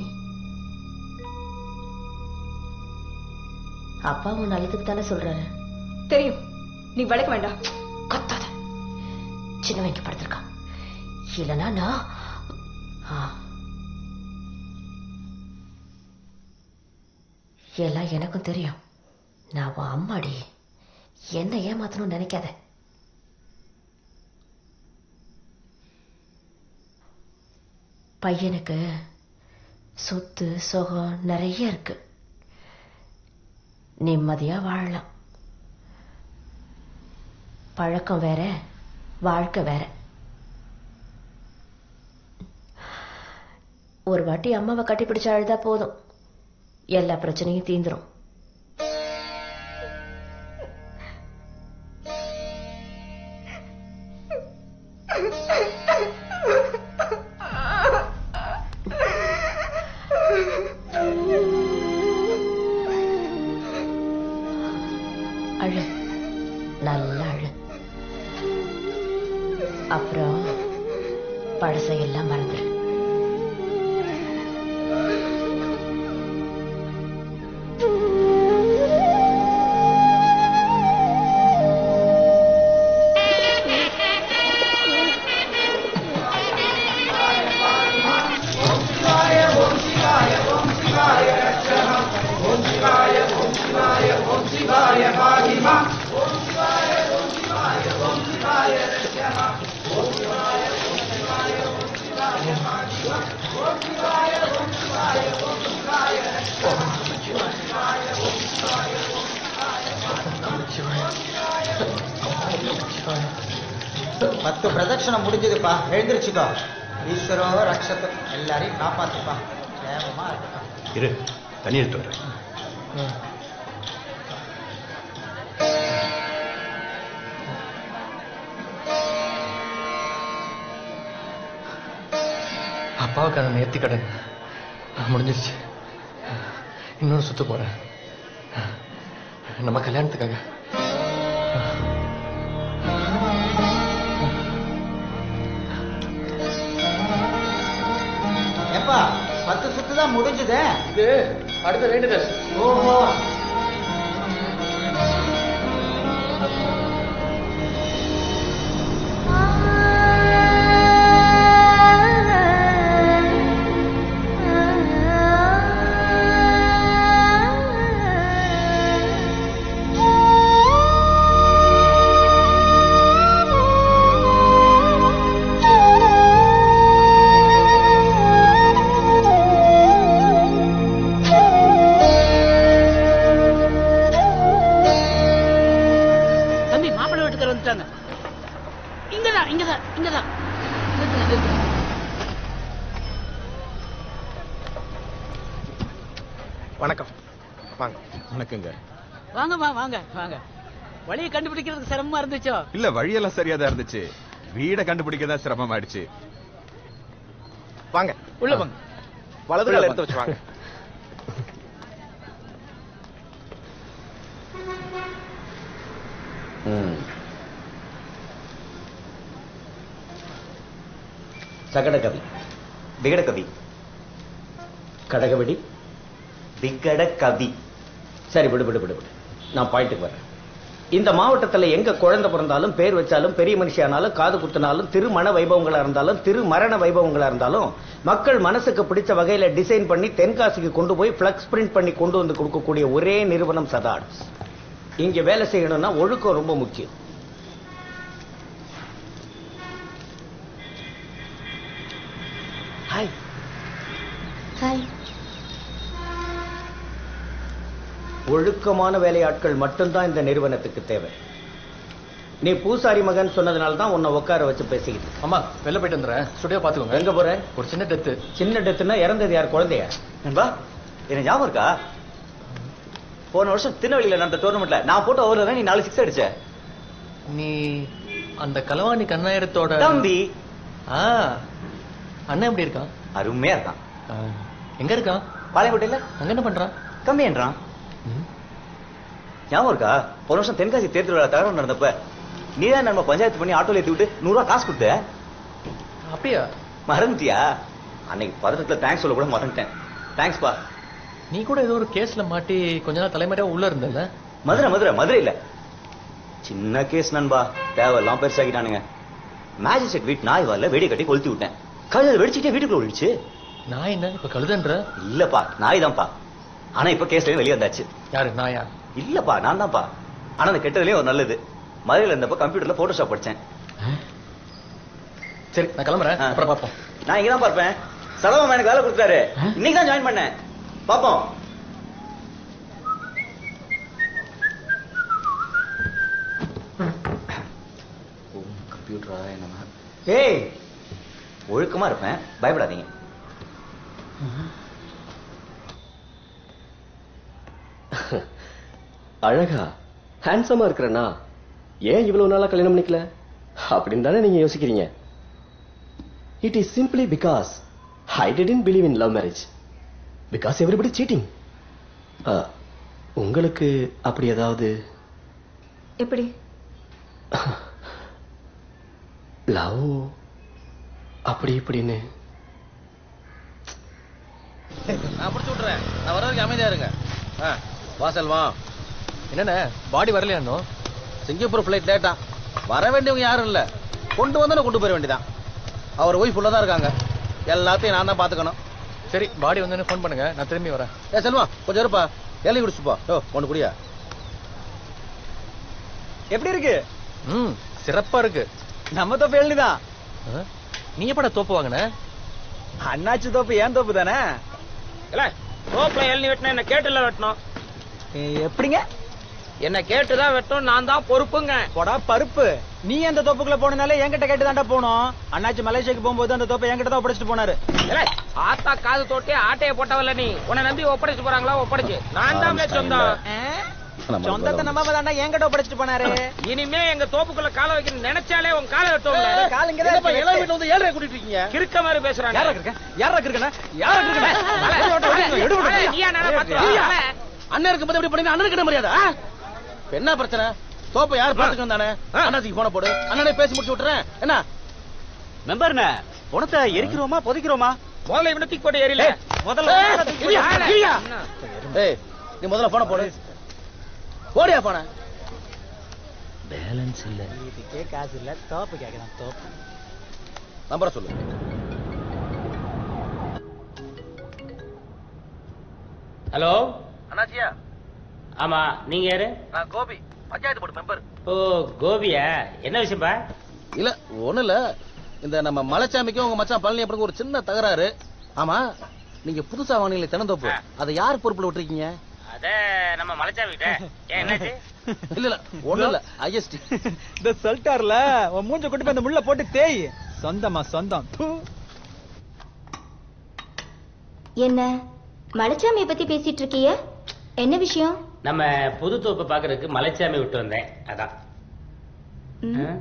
அப்பா உன் நல்லதுக்கு தானே சொல்றாரு தெரியும் நீ வளைக்க வேண்டாம் கத்தாத சின்னவங்க படுத்திருக்கான் இல்லைன்னா நான் ஆ. எல்லாம் எனக்கும் தெரியும் நான் உன் அம்மாடி என்ன ஏமாத்தணும்னு நினைக்காத பையனுக்கு சொத்து சுகம் நிறைய இருக்கு நிம்மதியா வாழலாம் பழக்கம் வேற வாழ்க்கை வேற ஒரு வாட்டி அம்மாவை கட்டிப்பிடிச்சு அழுதா போதும் எல்லா பிரச்சனையும் தீந்துரும் அழு நல்லா அழு அப்புறம் பழசையெல்லாம் மறந்துரு பத்து பிரதட்சணம் முடிஞ்சதுப்பா எழுந்திருச்சுக்கோ ஈஸ்வரோ ரக்ஷத்து எல்லாரையும் காப்பாத்துப்பா சேமமா இருக்குப்பா இரு தண்ணி எடுத்து வரேன் அப்பாவுக்கான நேர்த்தி கடன் முடிஞ்சிருச்சு இன்னொரு சுத்து போறேன் நம்ம கல்யாணத்துக்காக ஏப்பா பத்து சுத்து தான் முடிஞ்சுதே இது அடுத்த வேண்டுதல் ஓஹோ தம்பி மாப்பிள்ளை வீட்டுக்கார வந்துட்டாங்க இங்கதான் இங்கதான் இங்கதான் நிறுத்துங்க, நிறுத்துங்க. வணக்கம் வாங்க வணக்கங்க வாங்கம்மா வாங்க வாங்க வழியை கண்டுபிடிக்கிறதுக்கு சிரமமா இருந்துச்சோ இல்ல வழியெல்லாம் சரியா தான் இருந்துச்சு வீடை கண்டுபிடிக்க தான் சிரமமாயிடுச்சு வாங்க உள்ள வாங்க வலது உள்ள கால வாங்க. எடுத்து வச்சு வாங்க ம். சகடகவி விகடகவி கடகவடி விகட கவி சரி விடு விடு விடு விடு நான் பாயிண்ட்டுக்கு வரேன் இந்த மாவட்டத்துல எங்க குழந்தை பிறந்தாலும் பேர் வச்சாலும் பெரிய மனுஷியானாலும் காது குத்தினாலும் திருமண வைபவங்களா இருந்தாலும் திருமரண வைபவங்களா இருந்தாலும் மக்கள் மனசுக்கு பிடிச்ச வகையில டிசைன் பண்ணி தென்காசிக்கு கொண்டு போய் பிளக்ஸ் பிரிண்ட் பண்ணி கொண்டு வந்து கொடுக்கக்கூடிய ஒரே நிறுவனம் சதார்ட்ஸ் இங்க வேலை செய்யணும்னா ஒழுக்கம் ரொம்ப முக்கியம் ஹாய் ஹாய் ஒழுக்கமான வேலையாட்கள் மட்டும்தான் இந்த நிறுவனத்துக்கு தேவை நீ பூசாரி மகன் சொன்னதுனால தான் உன்னை உட்கார வச்சு பேசிக்கிட்டு இருக்கேன். அம்மா வெளில போயிட்டு வந்துடுறேன் ஸ்டுடியோ பாத்துக்கோங்க எங்க போற ஒரு சின்ன டெத்து சின்ன டெத்துனா இறந்தது யார் குழந்தையா நண்பா என்ன ஞாபகம் இருக்கா போன வருஷம் திருநெல்வேலியில நடந்த டோர்னமெண்ட்ல நான் போட்ட ஓவர்ல தான் நீ நாலு சிக்ஸ் அடிச்ச நீ அந்த கலவாணி கண்ணாயிரத்தோட தம்பி ஆ அண்ணன் எப்படி இருக்கான் அருமையா இருக்கான் எங்க இருக்கான் பாளையங்கோட்டையில அங்க என்ன பண்றான் கம்மியன்றான் ஞாபகம் இருக்கா போன வருஷம் தென்காசி தேர்தல் விழா தகவல் நடந்தப்ப நீதான் நம்ம பஞ்சாயத்து பண்ணி ஆட்டோல ஏத்தி விட்டு நூறு ரூபா காசு கொடுத்த அப்படியா மறந்துட்டியா அன்னைக்கு பதட்டத்துல தேங்க்ஸ் சொல்ல கூட மறந்துட்டேன் தேங்க்ஸ் பா நீ கூட ஏதோ ஒரு கேஸ்ல மாட்டி கொஞ்ச நாள் தலைமுறையா உள்ள இருந்தல மதுரை மதுரை மதுரையில சின்ன கேஸ் நண்பா தேவையெல்லாம் பெருசாக்கிட்டானுங்க மேஜிஸ்ட்ரேட் வீட்டு நாய் வரல வெடி கட்டி கொளுத்தி விட்டேன் கழுதை வெடிச்சுட்டே வீட்டுக்குள்ள ஒழிச்சு நான் என்ன இப்ப கழுதன்ற இல்லப்பா நாய் தான்ப்பா ஆனா இப்ப கேஸ்ல வெளியே வந்தாச்சு யாரு நான் யார் இல்லப்பா நான் தான்ப்பா ஆனா அந்த கெட்டதுலயும் ஒரு நல்லது மதுரையில இருந்தப்ப கம்ப்யூட்டர்ல போட்டோஷாப் படிச்சேன் சரி நான் கிளம்புறேன் அப்புறம் பார்ப்போம் நான் இங்க தான் பார்ப்பேன் சரவம் எனக்கு வேலை கொடுத்தாரு இன்னைக்கு தான் ஜாயின் பண்ணேன் பாப்போம் கம்ப்யூட்டரா என்ன ஏய் ஒழுக்கமா இருப்பேன் பயப்படாதீங்க அழகா ஹேண்ட்ஸமா இருக்கிறனா ஏன் இவ்வளவு நாளா கல்யாணம் பண்ணிக்கல அப்படின்னு தானே நீங்க யோசிக்கிறீங்க it is simply because I didn't believe in love marriage because everybody cheating உங்களுக்கு அப்படி ஏதாவது எப்படி லவ் அப்படி இப்படின்னு நான் பிடிச்சு விட்டுறேன் நான் வர வரைக்கும் அமைதியா இருங்க ஆ, வாசல் வா என்னண்ணே பாடி வரலையா இன்னும் சிங்கப்பூர் ஃபிளைட் லேட்டா வர வேண்டியவங்க யாரும் இல்ல கொண்டு வந்தா கொண்டு போயிட வேண்டியதான் அவர் ஒய்ஃப் உள்ள தான் இருக்காங்க எல்லாத்தையும் நான் தான் பாத்துக்கணும் சரி பாடி வந்தோன்னு ஃபோன் பண்ணுங்க நான் திரும்பி வரேன் ஏ செல்வா கொஞ்சம் இருப்பா ஏழை குடிச்சுப்பா ஓ ஒன்று குடியா எப்படி இருக்கு ம் சிறப்பா இருக்கு நம்ம தோப்பு எழுதிதான் ஆ? நீ எப்படா தோப்பு வாங்கின அண்ணாச்சி தோப்பு ஏன் தோப்பு தானே இல்ல ரோப்ல எழுநி வெட்டினா என்ன கேட்டுல வெட்டணும் எப்படிங்க என்ன கேட்டுதான் வெட்டணும் நான் தான் பொறுப்புங்க போடா பருப்பு நீ அந்த தோப்புக்குள்ள போனனால என்கிட்ட கேட்டு தாண்டா போனோம் அண்ணாச்சி மலேசியாக்கு போகும்போது அந்த தோப்பை என்கிட்ட தான் ஒப்படைச்சிட்டு போனாரு இல்ல ஆத்தா காது தோட்டி ஆட்டைய போட்டவல்ல நீ உன்னை நம்பி ஒப்படைச்சு போறாங்களா ஒப்படைச்சு நான் தான் சொந்தம் சொந்தத்தை நம்ம தாண்டா என்கிட்ட ஒப்படைச்சிட்டு போனாரு இனிமே எங்க தோப்புக்குள்ள காலை வைக்கணும் நினைச்சாலே உன் காலை வெட்டுவோம்ல கால் இங்கதான் என்னப்பா, இருக்கு. இளவு வீட்டுல வந்து ஏழரை கூட்டிட்டு இருக்கீங்க கிறுக்க மாதிரி பேசுறாங்க யாரா இருக்க யாரா இருக்கா யாரா நீயா நானா பாத்துருவோம் அண்ணன் இருக்கும்போது எப்படி பண்ணி அண்ணனுக்கு என்ன மரியாதை ஆ? இப்ப என்ன பிரச்சனை தோப்பை யார் பாத்துக்கணும் தானே அண்ணாச்சிக்கு போன போடு அண்ணனே பேசி முடிச்சு விட்டுறேன் என்ன மெம்பர்ண்ண பணத்தை எரிக்கிறோமா புதைக்கிறோமா முதல்ல இவனை தூக்கி போட்டு ஏறில முதல்ல ஏய் நீ முதல்ல போன போடு போடியா போன பேலன்ஸ் இல்ல இதுக்கே காசு இல்ல தோப்பு கேக்குறான் தோப்பு நம்பரை சொல்லு ஹலோ அண்ணாச்சியா ஆமா நீங்க யாரு நான் கோபி பஞ்சாயத்து போர்டு மெம்பர் ஓ கோபியா என்ன விஷயம்பா இல்ல ஒண்ணு இல்ல இந்த நம்ம மலைச்சாமிக்கும் உங்க மச்சான் பழனி அப்படி ஒரு சின்ன தகராறு ஆமா நீங்க புதுசா வாங்கினீங்களே தென்னந்தோப்பு அதை யார் பொறுப்புல விட்டுருக்கீங்க அத நம்ம மலைச்சாமி கிட்ட ஏன் என்னாச்சு இல்ல இல்ல ஒண்ணு இல்ல ஐஎஸ்டி இந்த சொல்லிட்டார்ல உன் மூஞ்ச கொண்டு போய் அந்த முள்ள போட்டு தேய் சொந்தமா சொந்தம் தூ. என்ன மலைச்சாமியை பத்தி பேசிட்டு இருக்கிய என்ன விஷயம் நம்ம புது தோப்பு பாக்குறதுக்கு மலைச்சாமி விட்டு வந்தேன் அதான் ம்.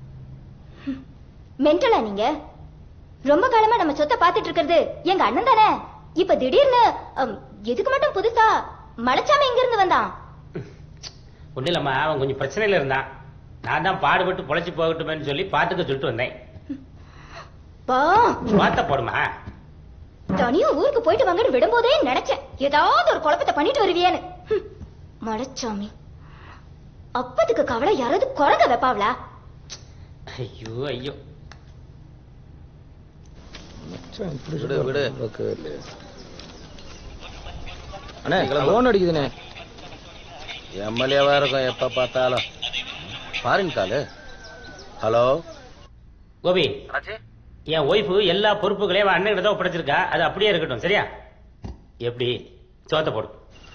மென்டலா நீங்க ரொம்ப காலமா நம்ம சொத்தை பாத்துட்டு இருக்கிறது எங்க அண்ணன் தானே இப்ப திடீர்னு அம், எதுக்கு மட்டும் புதுசா மலைச்சாமி எங்க இருந்து வந்தான் ஒண்ணு இல்லம்மா அவன் கொஞ்சம் பிரச்சனையில இருந்தான் நான் தான் பாடுபட்டு பொழைச்சு போகட்டுமேன்னு சொல்லி பாத்துக்க சொல்லிட்டு வந்தேன் பா வார்த்தை போடுமா தனியா ஊருக்கு போயிட்டு வாங்கன்னு விடும்போதே நினைச்சேன் ஏதாவது ஒரு குழப்பத்தை பண்ணிட்டு வருவியேன்னு ஹம், மலைச்சாமி அப்பதுக்கு கவலை யாராவது குழந்தை வைப்பாவளா ஐயோ ஐயோ விடு விடு அண்ணே லோன் அடிக்குதுண்ணே எம்எல்ஏவா இருக்கும் எப்ப பார்த்தாலும் ஃபாரின் காலு ஹலோ கோபி என் ஒய்ஃபு எல்லா பொறுப்புகளையும் அவன் அண்ணன் தான் ஒப்படைச்சிருக்கா அது அப்படியே இருக்கட்டும் சரியா எப்படி சோத்த போடு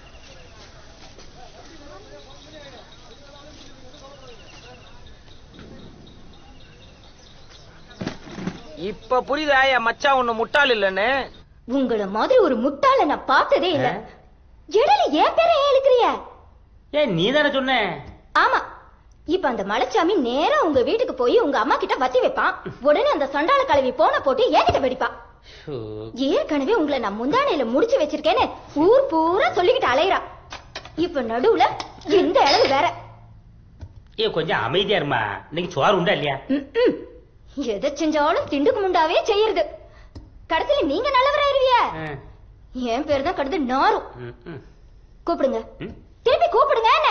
இப்ப புரியுதா என் மச்சான் ஒண்ணு முட்டாள் இல்லன்னு உங்கள மாதிரி ஒரு முட்டாள நான் பார்த்ததே இல்ல இடையில ஏன் பேரை ஏன் இழுக்கிறிய ஏன் நீ தானே சொன்ன ஆமா இப்ப அந்த மலைச்சாமி நேரா உங்க வீட்டுக்கு போய் உங்க அம்மா கிட்ட வத்தி வைப்பான் உடனே அந்த சண்டாள கலவி போன போட்டு ஏகிட்ட வெடிப்பா ஏற்கனவே உங்களை நான் முந்தானையில முடிச்சு வச்சிருக்கேன்னு ஊர் பூரா சொல்லிக்கிட்டு அலையறா இப்ப நடுவுல இந்த அளவு வேற ஏ கொஞ்சம் அமைதியா இருமா இன்னைக்கு சோறு உண்டா இல்லையா ம்ம். எதை செஞ்சாலும் திண்டுக்கு முண்டாவே செய்யறது கடைசியில நீங்க நல்லவராயிருவிய என் பேர் தான் கடுது நாரும் ம், ம். கூப்பிடுங்க திருப்பி கூப்பிடுங்க என்ன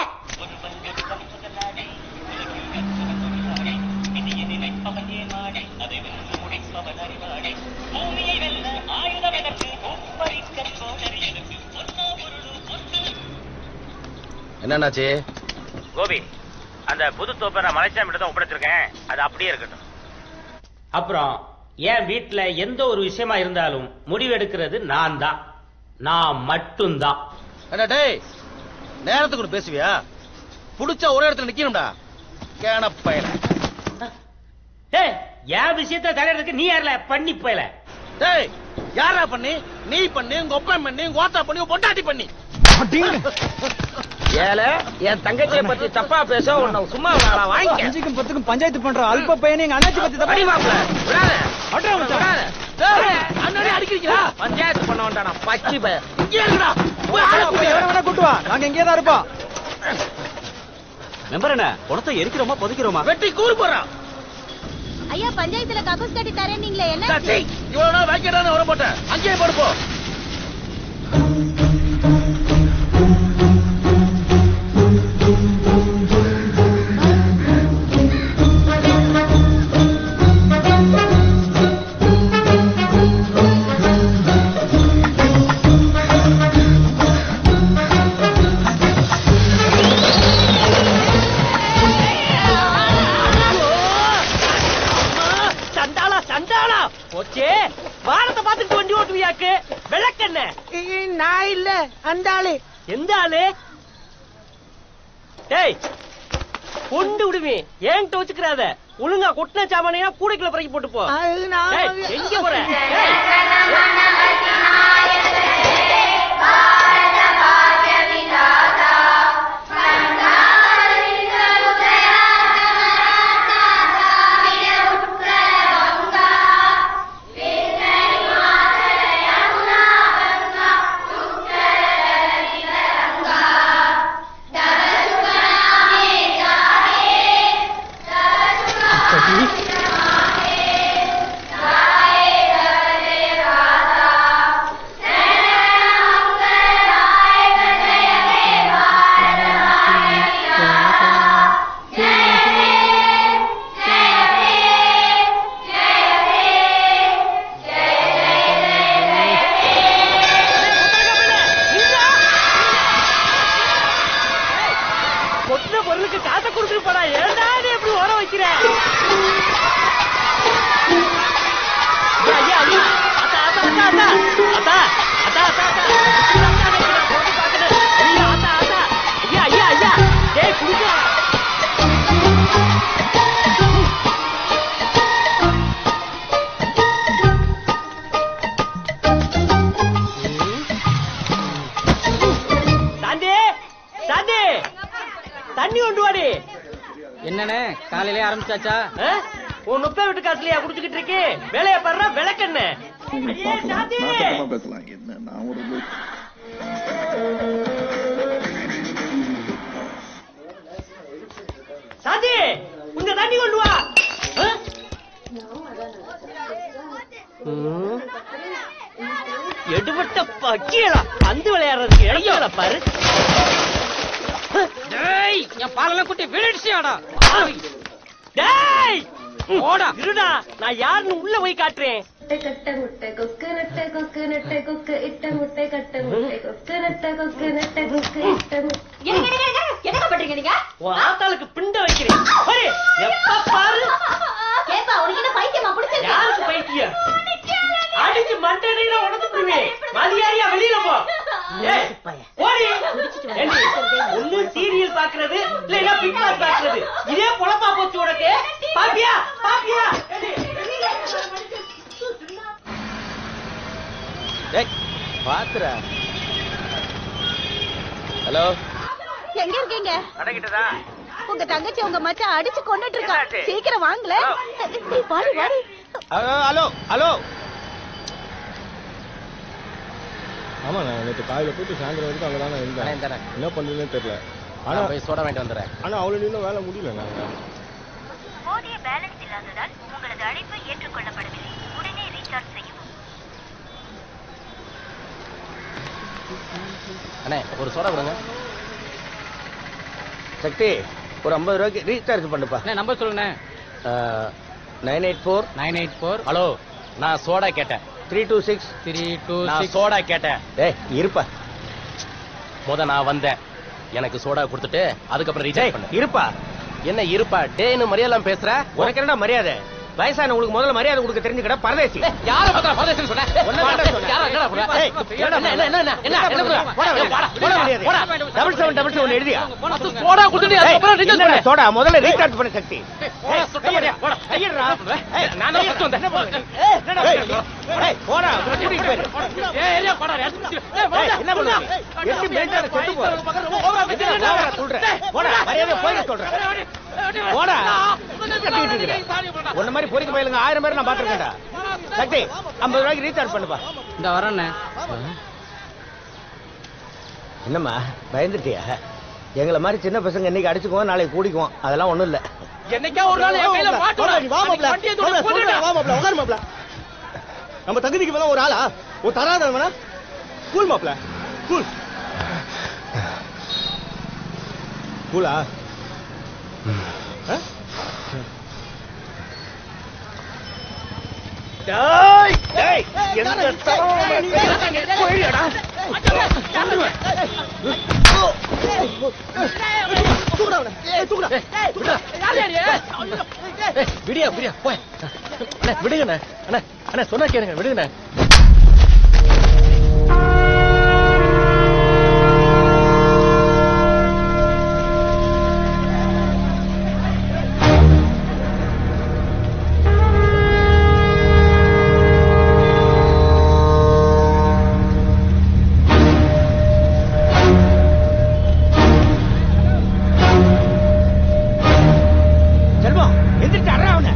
பூமியை வெல்ல ஆயுதம் எனக்கு ஒப்படைக்க சோழர் எனக்கு பொன்னா பொருளும் என்னன்னாச்சு கோபி அந்த புது தோப்பை நான் மலைச்சாமிட்ட தான் ஒப்படைச்சிருக்கேன் அது அப்படியே இருக்கட்டும் அப்புறம் என் வீட்டுல எந்த ஒரு விஷயமா இருந்தாலும் முடிவெடுக்கிறது நான் தான் நான் மட்டும்தான் என்ன டேய் நேரத்துக்கு ஒண்ணு பேசுவியா புடிச்சா ஒரே இடத்துல நிக்கணும்டா கேன பயல ஏய் என் விஷயத்த தலையிறதுக்கு நீ யார்ல பண்ணி போயல டேய் யாரா பண்ணி நீ பண்ணி உங்க ஒப்பன் பண்ணி உங்க ஓத்தா பண்ணி உங்க பொண்டாட்டி பண்ணி ஏல என் தங்கச்சியை பத்தி தப்பா பேச உன்னை சும்மா வேணாம் வாங்கிக்க அஞ்சுக்கும் பத்துக்கும் பஞ்சாயத்து பண்ற அல்ப பையனை எங்க அண்ணாச்சி பத்தி அடி மாப்ள விடாத அட்ரா மச்சான். விடாத டேய், அண்ணனே அடிக்கிறீங்களா பஞ்சாயத்து பண்ண வேண்டாம் பச்சி பய இங்கே இருடா போய் ஆளை கூட்டி எவன வேணா கூட்டு வா நாங்க இங்கே தான் இருப்போம் மெம்பர் என்ன பணத்தை எரிக்கிறோமா புதைக்கிறோமா வெட்டி கூறு போறான் ஐயா பஞ்சாயத்துல கக்கூஸ் கட்டி தரேன் நீங்களே என்ன இவ்வளவு நாள் வைக்கிறான்னு வர போட்டேன் அங்கேயே படுப்போம் சண்டாளா சண்டாளா போச்சே வானத்தை பார்த்துட்டு வண்டி ஓட்டுவியாக்கு விளக்கண்ண நான் இல்ல அந்த ஆளு எந்த ஆளு டேய் கொண்டு விடுவே ஏன்ட்ட வச்சுக்கிறாத ஒழுங்கா கொட்டின சாமானையா கூடைக்குள்ள பிறக்கி போட்டு போ டேய், எங்க போற டேய். கொட்டின பொருளுக்கு காசை கொடுத்துட்டு போடா ஏன்டா நீ எப்படி ஓட வைக்கிற ஐயா, ஐயா, ஐயா. அத்தா, அத்தா, அத்தா, அத்தா. அத்தா, அத்தா, அத்தா, அத்தா. அத்தா, வைக்கிறா, போட்டு பார்க்கணும். ஐயா, அத்தா, அத்தா. ஐயா, ஐயா, ஐயா. டேய், குடுக்கா. சாந்தி சாந்தி தண்ணி கொண்டு வாடி என்னண்ணே காலையிலே ஆரம்பிச்சாச்சா ஆ? உன் முப்பை வீட்டு காசுலயா குடிச்சுக்கிட்டு இருக்கு வேலைய பாடுற விளக்கண்ணு ஐயே, சாந்தி பேசலாம் என்ன நான் ஒரு சாந்தி உங்க தண்ணி கொண்டு வா ஆ? ம். எடுபட்ட பக்கியலா பந்து விளையாடுறதுக்கு இடையில பாரு டேய் என் பாலெல்லாம் குட்டி விழுடிச்சியாடா டேய் ஓடா இருடா நான் யாருன்னு உள்ள போய் காட்டுறேன் கட்ட முட்டை கொக்கு நட்ட கொக்கு நட்ட கொக்கு இட்ட முட்டை கட்ட முட்டை கொக்கு நட்ட கொக்கு நட்ட கொக்கு இட்ட முட்டை என்ன பண்றீங்க நீங்க உன் ஆத்தாளுக்கு பிண்ட வைக்கிறேன் பாரு, எப்ப பாரு கேப்பா உனக்கு என்ன பைத்தியமா பிடிச்சிருக்கா யாருக்கு பைத்தியம் அடிச்சு மண்டையில உடச்சு விடுவேன் மதியாரியா வெளியில போ ஏய், ஓடி ஏண்டி, ஒண்ணு சீரியல் பாக்குறது இல்லைன்னா பிக் பாஸ் பாக்குறது இதே பொழப்பா போச்சு உனக்கு பாப்பியா பாப்பியா டேய் பாத்துற ஹலோ எங்க இருக்கீங்க அடங்கிட்டதா உங்க தங்கச்சி உங்க மச்சான் அடிச்சு கொண்டுட்டு இருக்கா என்னாச்சு? சீக்கிரம் வாங்கல வாடி வாடி ஹலோ ஹலோ ஆமா நான் நேற்று காலையில போயிட்டு சாயந்தரம் வரைக்கும் அங்கதானே இருந்தேன் என்ன பண்றதுன்னு தெரியல ஆனா நான் போய் சோடா வாங்கிட்டு வந்துடுறேன் ஆனா அவ்வளவு இன்னும் வேலை முடியல நான் போதிய பேலன்ஸ் இல்லாததால் உங்களது அழைப்பு ஏற்றுக்கொள்ளப்படவில்லை உடனே ரீசார்ஜ் செய்யவும் அண்ணே ஒரு சோடா கொடுங்க சக்தி ஒரு ஐம்பது ரூபாய்க்கு ரீசார்ஜ் பண்ணுப்பா நம்பர் சொல்லுண்ணே nine eight four nine eight four hello நான் சோடா கேட்டேன் three two six three two நான் சோடா கேட்டேன் ஏய் இருப்பா முத நான் வந்தேன் எனக்கு சோடா கொடுத்துட்டு அதுக்கப்புறம் ரீசார்ஜ் பண்ணு இருப்பா என்ன இருப்பா டேன்னு மரியாதை பேசுற உனக்கு என்னடா மரியாதை வயசானவங்களுக்கு முதல்ல மரியாதை கொடுக்க தெரிஞ்சுக்கடா பரதேசி யார பத்திர பரதேசன் சொன்ன ஒன்ன மாட்டேன் சொன்னேன். யாரா என்னடா சொல்ற? ஏய், என்ன என்ன என்ன என்ன என்ன என்ன சொல்ற? போடா வெளியே. போடா, போடா போடா, வெளியே. போடா. டபுள் செவன் டபுள் செவன் எழுதியா சோடா கொடுத்துட்டு அதுக்கப்புறம் ரீசார்ஜ் என்னடா பண்ணு சோடா முதல்ல ரீசார்ஜ் பண்ண சக்தி போடா, சுத்த மாட்டியா? போடா. கையிடுறா. ஏய், நான் தான் first வந்தேன். ஏய், என்னடா ஏய், ஏய், போடா உன்னை கூட்டிட்டு போயிரு. ஏய், ஏரியா, போடா, ஏய், ஏய், என்ன பண்ணுவ நீ? எப்படி மேய்ஞ்சாலும் செத்து போ. எதுக்கு ஓவரா சொல்ற? போடா, மரியாதையா போயிட சொல்றேன். போடா. கத்திக்கிட்டு இருக்கிற. உன்ன மாதிரி பொறிக்க பயிலுங்க ஆயிரம் பேர் நான் பாத்துருக்கேன்டா சக்தி ஐம்பது ரூபாய்க்கு ரீசார்ஜ் பண்ணுப்பா இந்த வரேண்ணே என்னம்மா பயந்துட்டியா எங்களை மாதிரி சின்ன பசங்க இன்னைக்கு அடிச்சுக்குவோம் நாளைக்கு கூடிக்குவோம் அதெல்லாம் ஒண்ணும் இல்ல என்னைக்கா ஒரு நாள் என் கையில மாட்டுடா. வண்டியை தூக்கி போட்டுடா. நம்ம தகுதிக்கு மேல ஒரு ஆளா ஒரு தராதவன் வேணா கூல் மாப்ள கூல் கூலா டேய் டேய் எந்த போயிடா விடியா விடியா போய் அண்ணா விடுங்கண்ணே அண்ணா அண்ணா சொன்னா கேளுங்க விடுங்கண்ணே செல்வம் எந்திரிச்சு அறா அவனை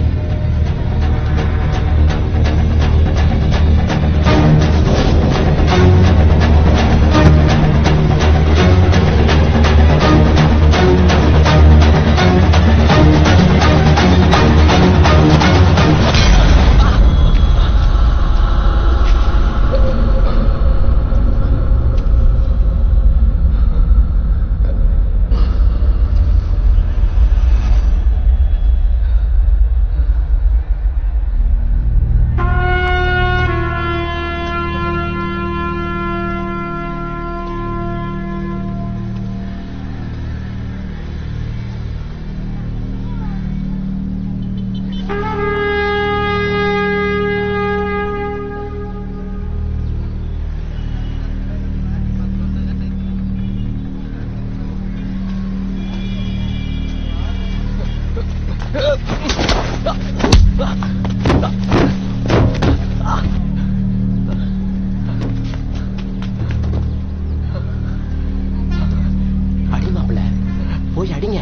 அடி மாப்பிள போய் அடிங்க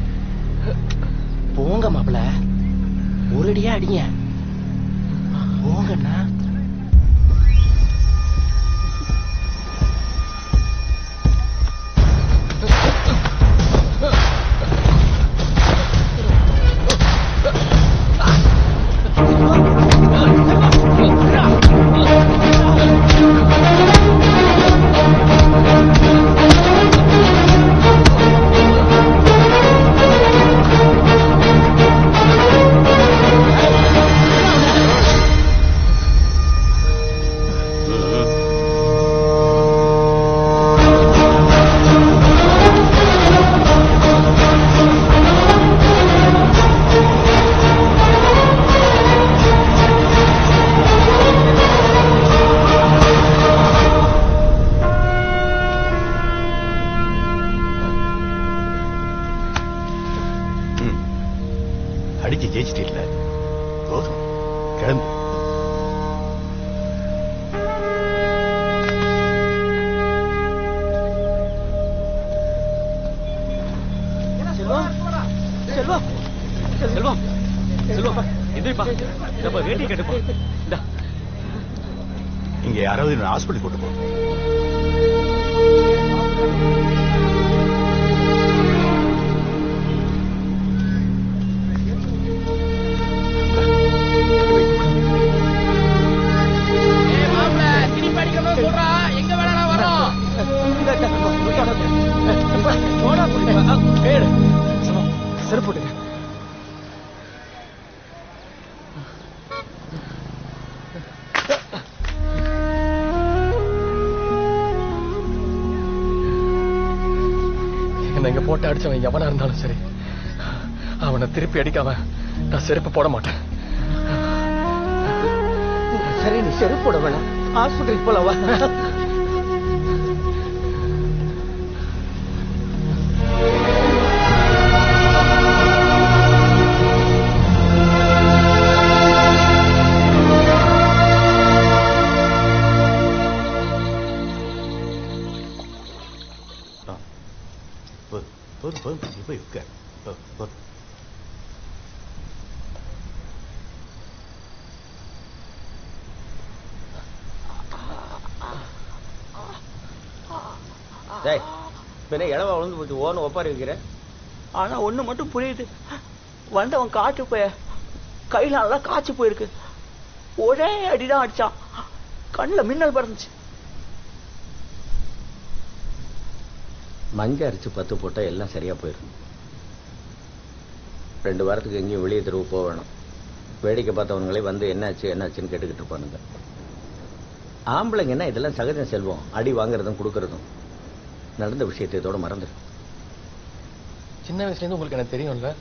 போங்க மாப்பிள ஒரு அடியா அடிங்க போங்கண்ணா அடிச்சு ஜெயிச்சிட்டீல்ல போதும் கிளம்பு செல்வம் செல்வம் செல்வம் செல்வம் எந்திரிப்பா நம்ம வேட்டி கட்டுப்பா இந்தா இங்க யாராவது ஹாஸ்பிட்டல் கூட்டு போ செருப்பு போட்டுக்க என்ன இங்க போட்டு அடிச்சவன் எவனா இருந்தாலும் சரி அவனை திருப்பி அடிக்காம நான் செருப்பு போட மாட்டேன் சரி நீ செருப்பு போட வேணாம் ஹாஸ்பிட்டலுக்கு போலவா போதும் போதும் போதும் நீ போய் உட்கார் போ- போதும் டேய் பின்ன இளவா விழுந்து போச்சு ஓன்னு ஒப்பாரி வைக்கிற ஆனா ஒண்ணு மட்டும் புரியுது வந்தவன் காட்டு போய கையில நல்லா காய்ச்சி போயிருக்கு ஒரே அடிதான் அடிச்சான் கண்ணுல மின்னல் பறந்துச்சு மஞ்சள் அரைச்சு பத்து போட்டா எல்லாம் சரியா போயிடும் ரெண்டு வாரத்துக்கு எங்கேயும் வெளியே தெருவு போக வேணும் வேடிக்கை பார்த்தவங்களே வந்து என்னாச்சு என்னாச்சுன்னு கேட்டுக்கிட்டு இருப்பானுங்க ஆம்பளைங்கன்னா இதெல்லாம் சகஜம் செல்வம் அடி வாங்குறதும் கொடுக்கறதும் நடந்த விஷயத்தை இதோட மறந்துடு சின்ன வயசுல இருந்து உங்களுக்கு எனக்கு தெரியும்ல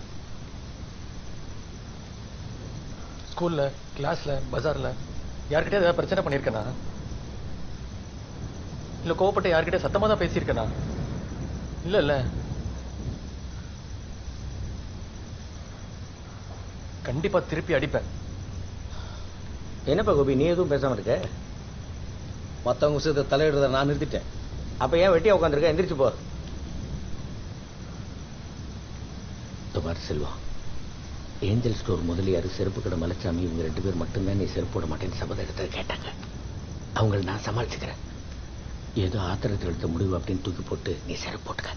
ஸ்கூல்ல கிளாஸ்ல பஜார்ல யார்கிட்டயும் ஏதாவது பிரச்சனை பண்ணிருக்கேனா இல்ல கோவப்பட்டு யார்கிட்ட சத்தமா தான் பேசியிருக்கேனா இல்ல இல்ல கண்டிப்பா திருப்பி அடிப்பேன் என்னப்பா கோபி நீ எதுவும் பேசாம இருக்க மத்தவங்க விஷயத்தை தலையிடுறத நான் நிறுத்திட்டேன் அப்ப ஏன் வெட்டியா உட்காந்துருக்க எந்திரிச்சு போ துபார் செல்வம் ஏஞ்சல் ஸ்டோர் முதலியார் செருப்பு கடை மலைச்சாமி இவங்க ரெண்டு பேர் மட்டும்தான் நீ செருப்பு போட மாட்டேன்னு சபதம் எடுத்தது கேட்டாங்க அவங்கள நான் சமாளிச்சுக்கிறேன் ஏதோ ஆத்திரத்தில் எடுத்த முடிவு அப்படின்னு தூக்கி போட்டு நீ செருப்பு போட்டுக்க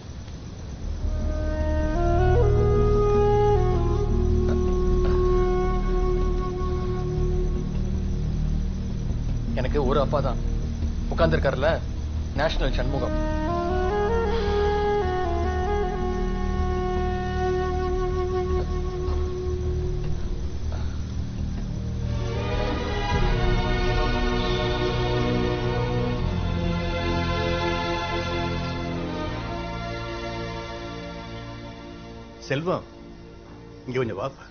எனக்கு ஒரு அப்பா தான் உட்கார்ந்துருக்காருல நேஷனல் சண்முகம் செல்வம் இங்க கொஞ்சம் வாப்பா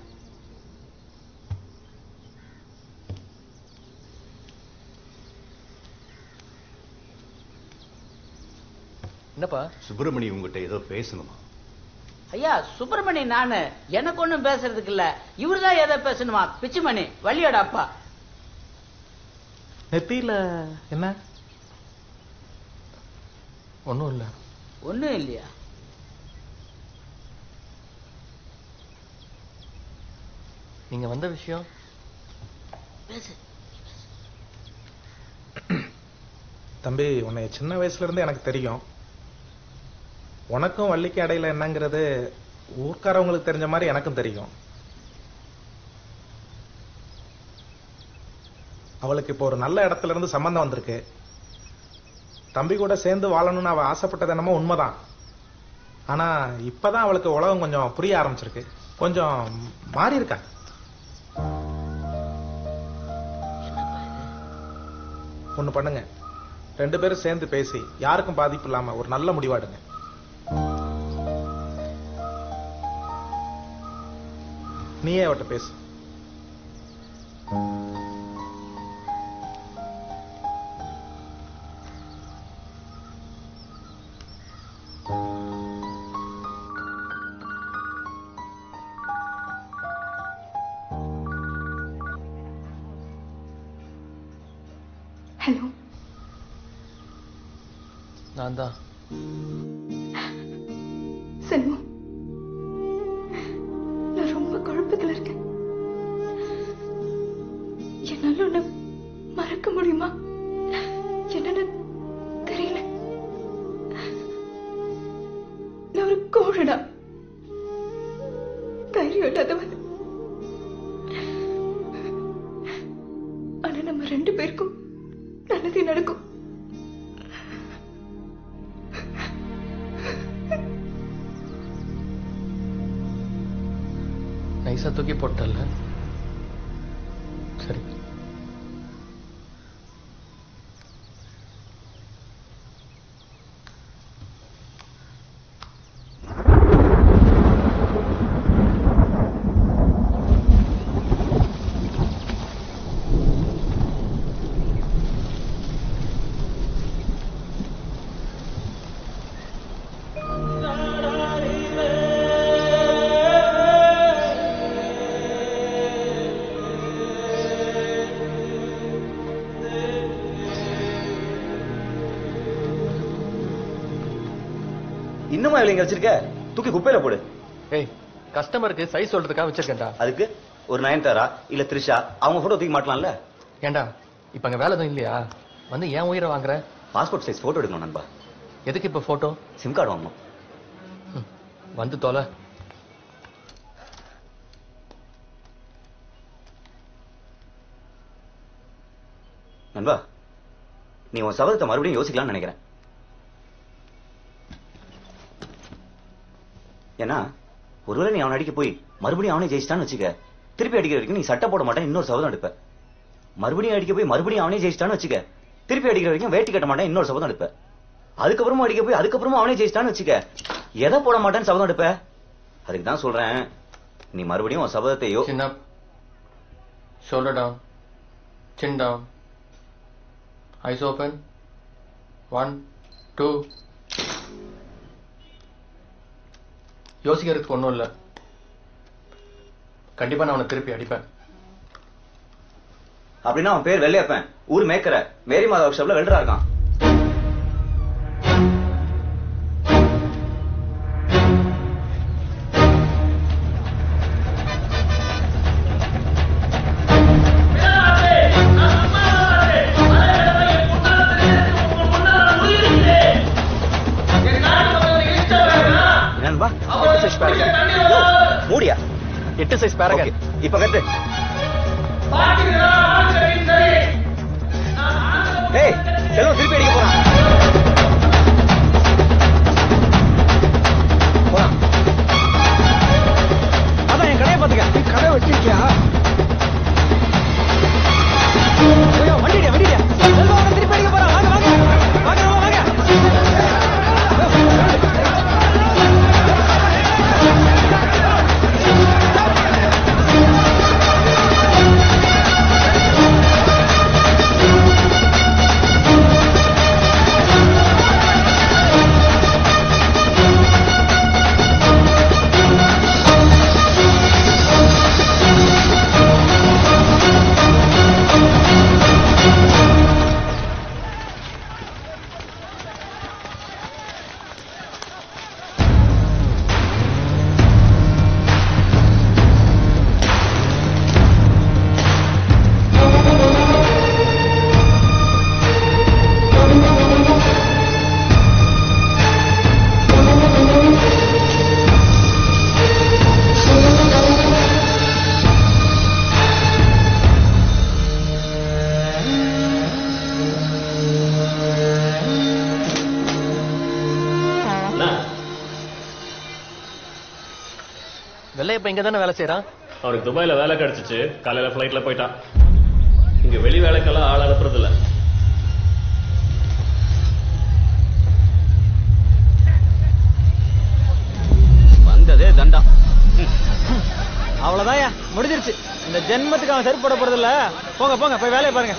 என்னப்பா சுப்பிரமணி உங்ககிட்ட ஏதோ பேசணுமா ஐயா சுப்பிரமணி நானு எனக்கு ஒண்ணும் பேசுறதுக்கு இல்ல இவருதான் ஏதோ பேசணுமா பிச்சுமணி வள்ளியோட அப்பா நெத்தியில என்ன ஒண்ணும் இல்ல ஒண்ணும் இல்லையா நீங்க வந்த விஷயம் பேசு தம்பி உன்னை சின்ன வயசுல இருந்து எனக்கு தெரியும் உனக்கும் வள்ளிக்கு இடையில என்னங்கிறது ஊர்க்காரவங்களுக்கு தெரிஞ்ச மாதிரி எனக்கும் தெரியும் அவளுக்கு இப்போ ஒரு நல்ல இடத்துல இருந்து சம்பந்தம் வந்திருக்கு தம்பி கூட சேர்ந்து வாழணும்னு அவ ஆசைப்பட்டது என்னமோ உண்மைதான் ஆனா இப்பதான் அவளுக்கு உலகம் கொஞ்சம் புரிய ஆரம்பிச்சிருக்கு கொஞ்சம் மாறி இருக்கா ஒண்ணு பண்ணுங்க ரெண்டு பேரும் சேர்ந்து பேசி யாருக்கும் பாதிப்பு இல்லாம ஒரு நல்ல முடிவாடுங்க நீயே அவட்ட பேசு ஹலோ நான் தான் செல்வம் நான் ரொம்ப குழப்பத்துல இருக்கேன் என்னால உன்னை மறக்க முடியுமா என்னன்னு தெரியல நான் ஒரு கோழடா தைரியம் இல்லாதவன் ஆனா நம்ம ரெண்டு பேருக்கும் நல்லதே நடக்கும் நைஸா தூக்கி போட்டல சரி இன்னுமா இவ்வளவு இங்க வச்சிருக்க தூக்கி குப்பையில போடு ஏய் கஸ்டமருக்கு சைஸ் சொல்றதுக்காக வச்சிருக்கேன்டா அதுக்கு ஒரு நயன்தாரா இல்ல த்ரிஷா அவங்க போட்டோ தூக்கி மாட்டலாம்ல ஏன்டா இப்ப அங்க வேலை எதுவும் இல்லையா வந்து ஏன் உயிரை வாங்குற பாஸ்போர்ட் சைஸ் போட்டோ எடுக்கணும் நண்பா எதுக்கு இப்ப போட்டோ சிம் கார்டு வாங்கணும் வந்து தொலை நண்பா நீ உன் சபதத்தை மறுபடியும் யோசிக்கலாம்னு நினைக்கிறேன் ஏன்னா ஒருவேளை நீ அவனை அடிக்க போய் மறுபடியும் அவனே ஜெயிச்சிட்டான்னு வச்சுக்க திருப்பி அடிக்கிற வரைக்கும் நீ சட்டை போட மாட்டேன் இன்னொரு சபதம் எடுப்ப மறுபடியும் அடிக்க போய் மறுபடியும் அவனே ஜெயிச்சிட்டான்னு வச்சுக்க திருப்பி அடிக்கிற வரைக்கும் வேட்டி கட்ட மாட்டேன் இன்னொரு சபதம் எடுப்ப அதுக்கப்புறமா அடிக்க போய் அதுக்கப்புறமா அவனே ஜெயிச்சிட்டான்னு வச்சுக்க எதை போட மாட்டேன்னு சபதம் எடுப்ப அதுக்கு தான் சொல்றேன் நீ மறுபடியும் உன் சபதத்தை யோ சின்ன shoulder down chin down eyes open one two யோசிக்கிறதுக்கு ஒன்றும் இல்லை கண்டிப்பா நான் அவனை திருப்பி அடிப்பேன் அப்படின்னா அவன் பேர் வெள்ளையப்பன் ஊர் மேக்கர மேரி மாதா ஒர்க் ஷாப்ல வெல்டரா இருக்கான் என்னன்பா எட்டு சைஸ் பேரகன் மூடியா எட்டு சைஸ் பேரகன் இப்ப கத்து டேய் செல்வம் திருப்பி அடிக்க போறான் அதான் என் கடையை பாத்துக்க கடை வச்சிருக்கியா ஐயோ வண்டிடியா வண்டிடியா செல்வம் அவனை திருப்பி அடிக்க போறான் வாங்க வாங்க வாங்க வாங்க வாங்க வெள்ளையப்ப இங்க தானே வேலை செய்யறான் அவனுக்கு துபாயில வேலை கிடைச்சிச்சு காலையில ஃபிளைட்ல போயிட்டான் இங்க வெளி வேலைக்கெல்லாம் ஆள் அனுப்புறது இல்ல வந்ததே தண்டா அவ்வளவுதான்யா முடிஞ்சிருச்சு இந்த ஜென்மத்துக்கு அவன் செருப்பு போட போறது இல்ல போங்க போங்க போய் வேலையை பாருங்க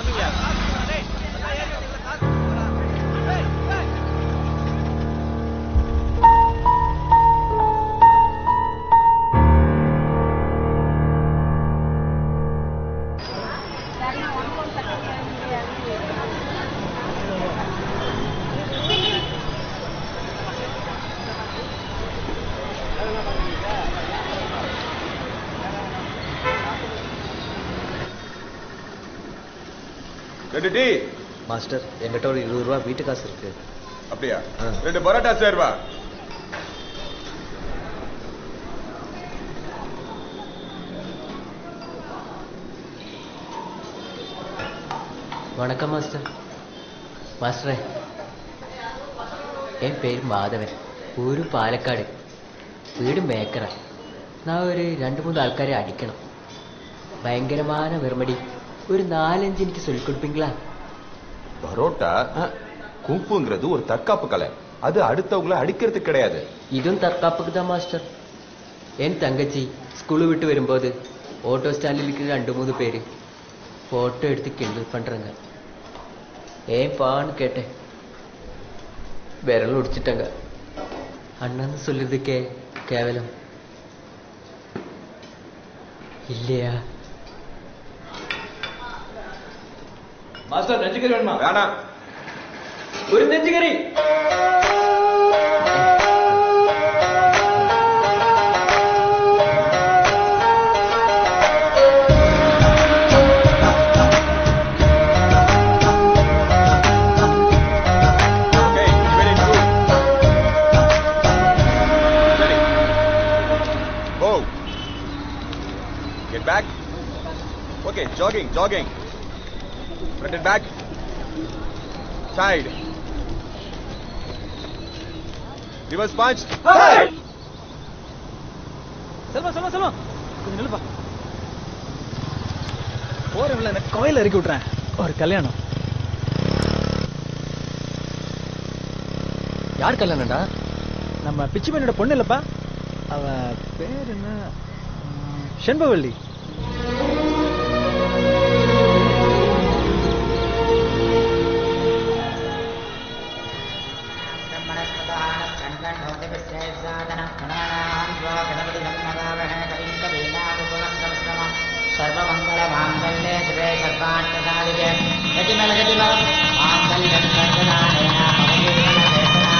ரெண்டு டீ மாஸ்டர் என்கிட்ட ஒரு இருபது ரூபா வீட்டு காசு இருக்கு அப்படியா ரெண்டு பரோட்டா சேர்வா வணக்கம் மாஸ்டர் മാസ്റ്ററെ എൻ പേര് മാധവൻ ഊര് പാലക്കാട് വീട് മേക്കറ നാ ഒരു രണ്ട് മൂന്ന് ആൾക്കാരെ അടിക്കണം ഭയങ്കരமான വെറുമടി ஒரு நாலஞ்சு எனக்கு சொல்லிக் கொடுப்பீங்களா பரோட்டா கும்புங்கிறது ஒரு தற்காப்பு கலை அது அடுத்தவங்கள அடிக்கிறது கிடையாது இதுவும் தற்காப்புக்கு தான் மாஸ்டர் என் தங்கச்சி ஸ்கூலு விட்டு வரும்போது ஓட்டோ ஸ்டாண்டில் இருக்கிற ரெண்டு மூணு பேர் ஃபோட்டோ எடுத்து கிண்டல் பண்ணுறாங்க ஏன் பான்னு கேட்டேன் விரல் ஒடிச்சிட்டாங்க அண்ணன்னு சொல்லுறதுக்கே கேவலம் இல்லையா மாஸ்டர் நெஞ்சுக்கறி வேணுமா வேணாம் ஒரு நெஞ்சுக்கறி Okay, jogging, jogging. Front and back. Side. Reverse punch. Selva Selva Selva கொஞ்சம் நில்லுப்பா போறவங்கள இந்த கோயில இறக்கி விட்டுறேன் ஒரு கல்யாணம் யார் கல்யாணம்டா நம்ம பிச்சுமணியோட பொண்ணு இல்லப்பா அவ பேர் என்ன ம், செண்பவள்ளி सर्वमङ्गलमाङ्गल्ये शिवे सर्वार्थसाधिके गतिमल गतिमल माङ्गल्यं सर्वदानेन भवजीवनवेदना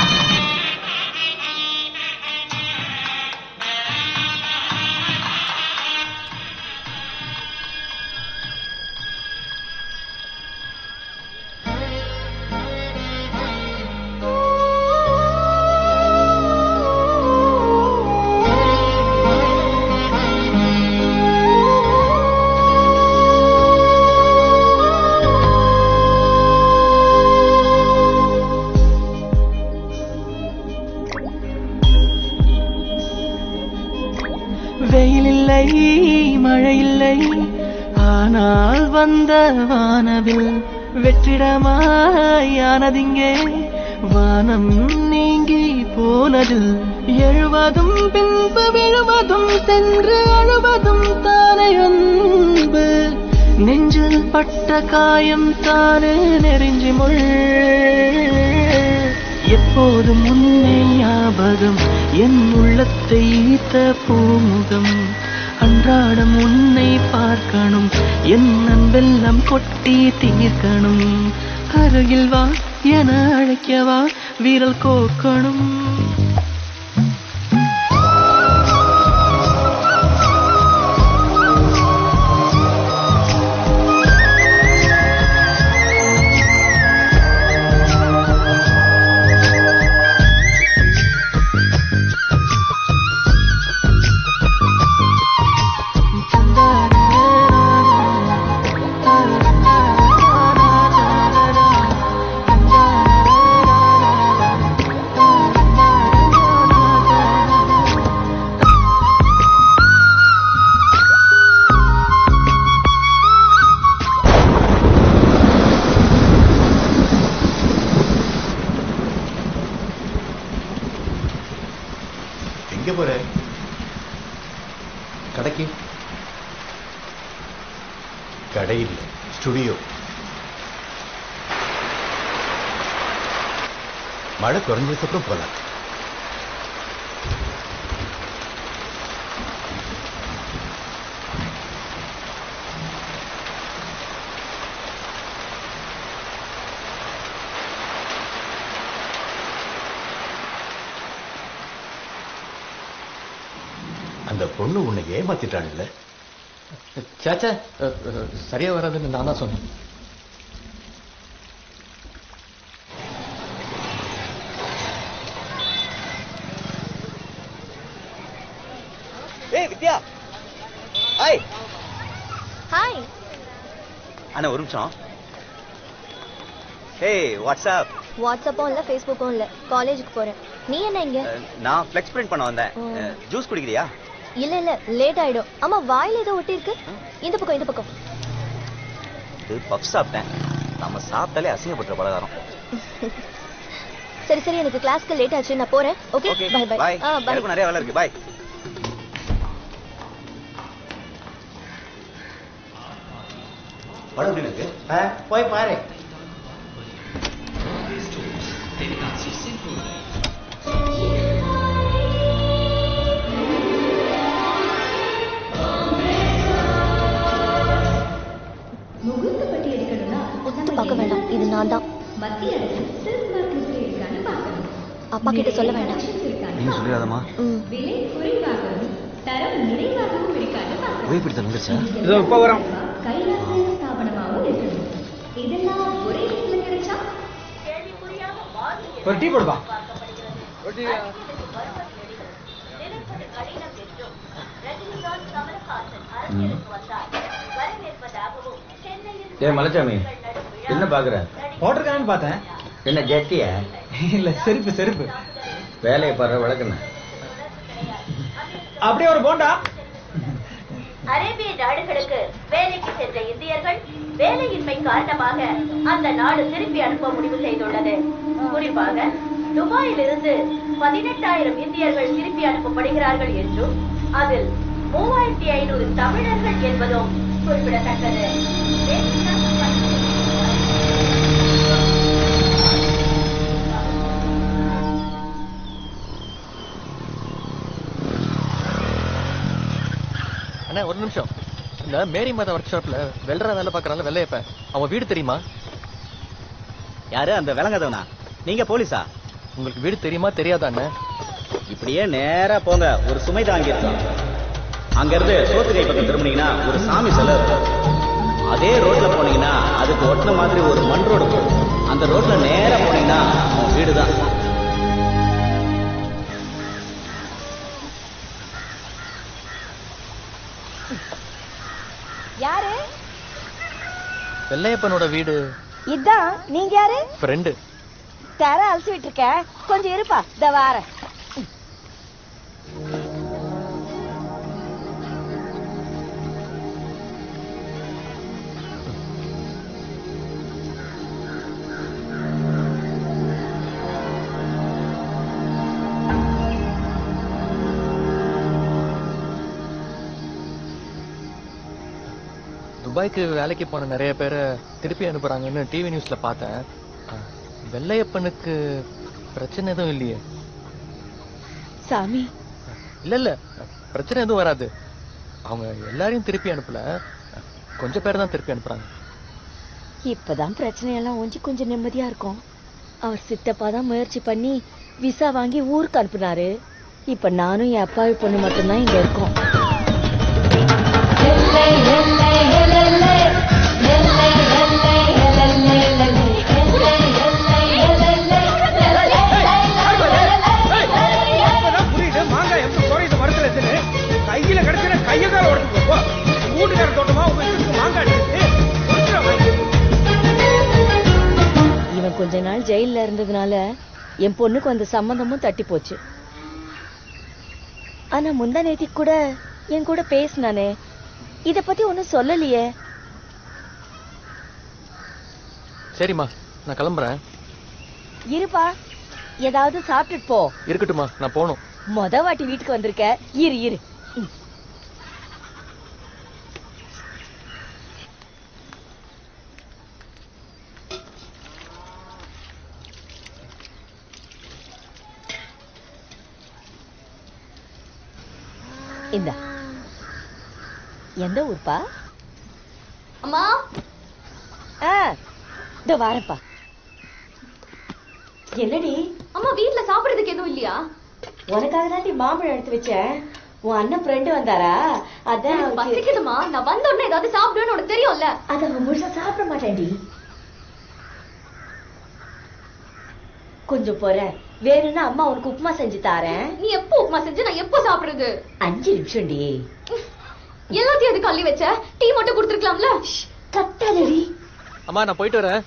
வெயில் இல்லை மழை இல்லை ஆனால் வந்த வானவில் வெற்றிடமாயானதிங்கே வானம் நீங்கி போனது எழுவதும் பின்பு விழுவதும் சென்று அழுவதும் தானே அன்பு நெஞ்சில் பட்ட காயம் தானே நெறிஞ்சி முள் எப்போதும் உன்னை ஞாபகம் என் உள்ளத்தை ஈர்த்த பூமுகம் அன்றாடம் உன்னை பார்க்கணும் என் அன்பெல்லாம் கொட்டி தீர்க்கணும் அருகில் வா என அழைக்கவா வீரல் கோக்கணும் எங்க போற கடைக்கு கடை இல்ல ஸ்டுடியோ மழை குறைஞ்சதுக்கு அப்புறம் போலாம் அந்த பொண்ணு உன்னை ஏமாத்திட்டான்ல சேச்சே அஹ், அஹ், சரியா வராதுன்னு நான் தான் சொன்னேன் ஏய் வித்யா ஹாய் ஹாய் அண்ணா ஒரு நிமிஷம் ஏய் வாட்ஸ்அப் வாட்ஸ்அப்பும் இல்ல ஃபேஸ்புக்கும் இல்ல காலேஜுக்கு போறேன் நீ என்ன இங்க நான் ஃப்ளெக்ஸ் பிரிண்ட் பண்ண வந்தேன் ஓ. ஜூஸ் குடிக்கிறியா இல்ல இல்ல லேட் ஆயிடும் ஆமா வாயில ஏதோ ஒட்டி இருக்கு இந்த பக்கம் இந்த பக்கம் இது பஃப் சாப்பிட்டேன் நம்ம சாப்பிட்டாலே அசிங்கப்படுற பலகாரம் சரி சரி எனக்கு கிளாஸ்க்கு லேட் ஆச்சு நான் போறேன் ஓகே பை பை பாய் ஆ பை எனக்கும் நிறைய வேலை இருக்கு பாய் படம் எப்படி இருக்கு போய் பாரு முகூர்த்தப்பட்டி எடுக்கணும்னா ஒத்து பார்க்க வேண்டாம் இது நான் தான் மத்திய அரசு சில்க் மார்க்கெட் இருக்கான்னு பார்க்கணும் அப்பா கிட்ட சொல்ல வேண்டாம் நீங்க சொல்லிடாதம்மா ம் விலை குறைவாகவும் தரம் நிறைவாகவும் இருக்கான்னு பார்க்கணும் புகைப்பிடித்தல் வந்துருச்சா இதோ இப்ப வரோம் கைலாச ஸ்தாபனமாகவும் இருக்கணும் இதெல்லாம் ஒரே இடத்துல கிடைச்சா ஒரு டீ போடுப்பா ம். ஏ மலைச்சாமி என்ன பாக்குற போட்டிருக்கானு பார்த்தேன் என்ன ஜட்டியா இல்ல செருப்பு செருப்பு வேலையை பாரு வழக்கணும் அப்படியே ஒரு போண்டா அரேபிய நாடுகளுக்கு வேலைக்கு சென்ற இந்தியர்கள் வேலையின்மை காரணமாக அந்த நாடு திருப்பி அனுப்ப முடிவு செய்துள்ளது குறிப்பாக துபாயில் இருந்து பதினெட்டாயிரம் இந்தியர்கள் திருப்பி அனுப்பப்படுகிறார்கள் என்றும் அதில் மூவாயிரத்தி ஐநூறு தமிழர்கள் என்பதும் குறிப்பிடத்தக்கது அண்ணா ஒரு நிமிஷம் இந்த மேரி மாதா ஒர்க் ஷாப்ல வெள்ளரா வேலை பார்க்கறான்ல வெள்ளையப்ப அவன் வீடு தெரியுமா யாரு அந்த விளங்காதவனா நீங்க போலீஸா உங்களுக்கு வீடு தெரியுமா தெரியாதா அண்ணன் இப்படியே நேரா போங்க ஒரு சுமை தாங்கி இருக்கான் அங்க இருந்து சோத்துக்கை பக்கம் திரும்பினீங்கன்னா ஒரு சாமி சிலை இருக்கும் அதே ரோட்ல போனீங்கன்னா அதுக்கு ஒட்டின மாதிரி ஒரு மண் ரோடு போகும் அந்த ரோட்ல நேரா போனீங்கன்னா அவன் வீடு தான் யாரு வெள்ளையப்பனோட வீடு இதான் நீங்க யாரு ஃப்ரெண்டு தர அலசிட்டு இருக்க கொஞ்சம் இருப்பா இந்த வாரேன் துபாய்க்கு வேலைக்கு போன நிறைய பேரை திருப்பி அனுப்புறாங்கன்னு டிவி நியூஸ்ல பார்த்தேன் அஹ், வெள்ளையப்பனுக்கு பிரச்சனை எதுவும் இல்லையே சாமி இல்ல இல்ல பிரச்சனை எதுவும் வராது அவங்க எல்லாரையும் திருப்பி அனுப்பல கொஞ்சம் பேர் தான் திருப்பி அனுப்புறாங்க இப்பதான் பிரச்சனையெல்லாம் ஒஞ்சி கொஞ்சம் நிம்மதியா இருக்கும் அவர் சித்தப்பா தான் முயற்சி பண்ணி விசா வாங்கி ஊருக்கு அனுப்புனாரு இப்ப நானும் என் அப்பாவி பொண்ணு மட்டும்தான் இங்க இருக்கோம் புரியுது மாங்காய் எப்படி குறையுது மரத்துல இருக்குன்னு கையில கிடைச்சிட கைய கால உடச்சு போ வீட்டுக்கார தோட்டமா உங்க இஷ்டத்துக்கு மாங்காய் இருக்கு கொடுத்துட வாங்கி. இவன் கொஞ்ச நாள் ஜெயில்ல இருந்ததுனால என் பொண்ணுக்கு அந்த சம்மந்தமும் தட்டி போச்சு ஆனா முந்தா நேத்திக்கு கூட என் கூட பேசினானே இத பத்தி ஒண்ணும் சொல்லலையே சரிம்மா நான் கிளம்புறேன் இருப்பா ஏதாவது சாப்பிட்டுட்டு போ இருக்கட்டுமா நான் போகணும் மொத வாட்டி வீட்டுக்கு வந்திருக்க இரு இரு ம். இந்தா எந்த ஊர்ப்பா அம்மா ஆ இதோ வாரப்பா என்னடி அம்மா வீட்ல சாப்பிடுறதுக்கு எதுவும் இல்லையா உனக்காக தாண்டி மாம்பழம் எடுத்து வச்சேன் உன் அண்ணன் ஃப்ரெண்டு வந்தாரா அதான் எனக்கு பசிக்குதுமா நான் வந்த உடனே ஏதாவது சாப்பிடுவேன்னு உனக்கு தெரியும்ல அத அவன் முழுசா சாப்பிட மாட்டேன்டி கொஞ்சம் போறேன் வேணும்னா அம்மா உனக்கு உப்புமா செஞ்சு தாரேன் நீ எப்போ உப்புமா செஞ்சு நான் எப்போ சாப்பிடுறது அஞ்சு நிமிஷம்டி எல்லாத்தையும் எதுக்கு அள்ளி வச்ச டீ மட்டும் கொடுத்துருக்கலாம்ல கத்தாதடி அம்மா நான் போயிட்டு வரேன்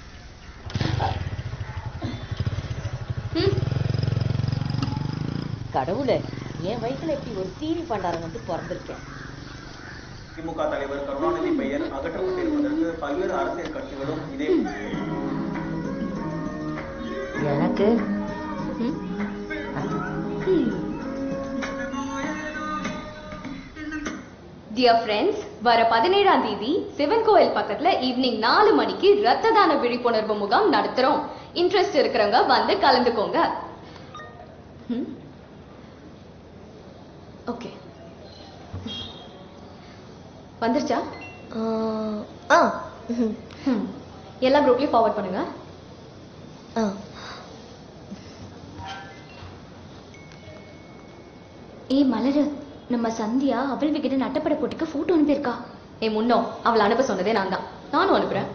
கடவுளே என் வயசுல இப்படி ஒரு தீனி பண்டாரம் வந்து பிறந்திருக்கேன் திமுக தலைவர் கருணாநிதி பெயர் அகற்றப்பட்டிருப்பதற்கு பல்வேறு அரசியல் கட்சிகளும் இதே எனக்கு டியர் ஃப்ரெண்ட்ஸ் வர பதினேழாம் தேதி சிவன் கோயில் பக்கத்துல ஈவினிங் நாலு மணிக்கு ரத்த தான விழிப்புணர்வு முகாம் நடத்துறோம் இன்ட்ரெஸ்ட் இருக்கிறவங்க வந்து கலந்துக்கோங்க ஓகே வந்துருச்சா ஆ ம். எல்லா குரூப்லயும் ஃபார்வர்ட் பண்ணுங்க ஏய் மலரு நம்ம சந்தியா அவள் விகிட்ட நட்டப்பட போட்டுக்க போட்டோ அனுப்பியிருக்கா ஏ முன்னோ அவளை அனுப்ப சொன்னதே நான் தான் நானும் அனுப்புறேன்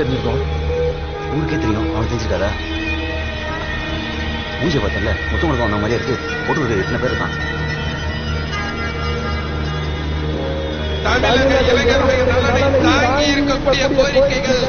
தெரிஞ்சிருக்கோம் ஊருக்கே தெரியும் அவனுக்கு தெரிஞ்சிருக்காதா மூஞ்சிய பார்த்தல முத்தம் கொடுக்க வந்த மாதிரியே இருக்கு போட்டு எத்தனை பேர் இருக்கான் தாங்கி இருக்கக்கூடிய கோரிக்கைகள்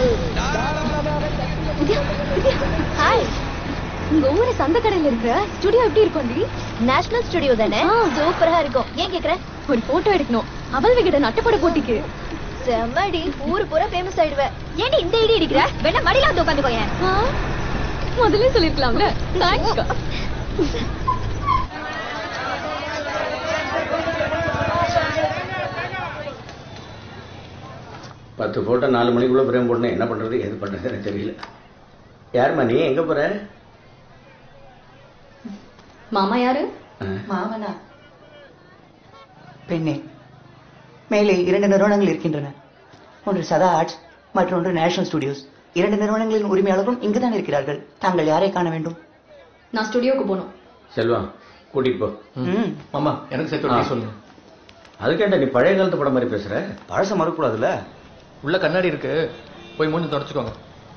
ஹாய் உங்க ஊரு சந்தக்கடையில இருக்கிற ஸ்டுடியோ எப்படி இருக்கும் டி நேஷனல் ஸ்டுடியோ தானே சூப்பரா இருக்கும் ஏன் கேக்குற ஒரு போட்டோ எடுக்கணும் அவள் விகிட நட்டப்பட போட்டிக்கு செம்மடி ஊரு பூரா ஃபேமஸ் ஆயிடுவ ஏன்டி இந்த இடி இடிக்கிற வேணா மடியில வந்து உட்காந்துக்கோயேன் முதல்ல சொல்லிருக்கலாம்ல தேங்க்ஸ் பத்து போட்டோ நாலு மணிக்குள்ள பிரேம் போடணும் என்ன பண்றது எது பண்றது எனக்கு தெரியல யாரும்மா நீ எங்க போற மாமா யாரு மாமனா பெண்ணே மேலே இரண்டு நிறுவனங்கள் இருக்கின்றன ஒன்று சதா ஆர்ட்ஸ் மற்றொன்று நேஷனல் ஸ்டுடியோஸ் இரண்டு நிறுவனங்களின் உரிமையாளர்களும் இங்குதான் இருக்கிறார்கள் தாங்கள் யாரை காண வேண்டும் நான் ஸ்டுடியோக்கு போகணும் செல்வம் கூட்டிட்டு போ மாமா எனக்கு சேர்த்து ஒரு டீ சொல்லுங்க அதுக்கேண்டா நீ பழைய காலத்து படம் மாதிரி பேசுற பழச மறக்கூடாதுல்ல உள்ள கண்ணாடி இருக்கு போய் மூஞ்சி தொடச்சுக்கோங்க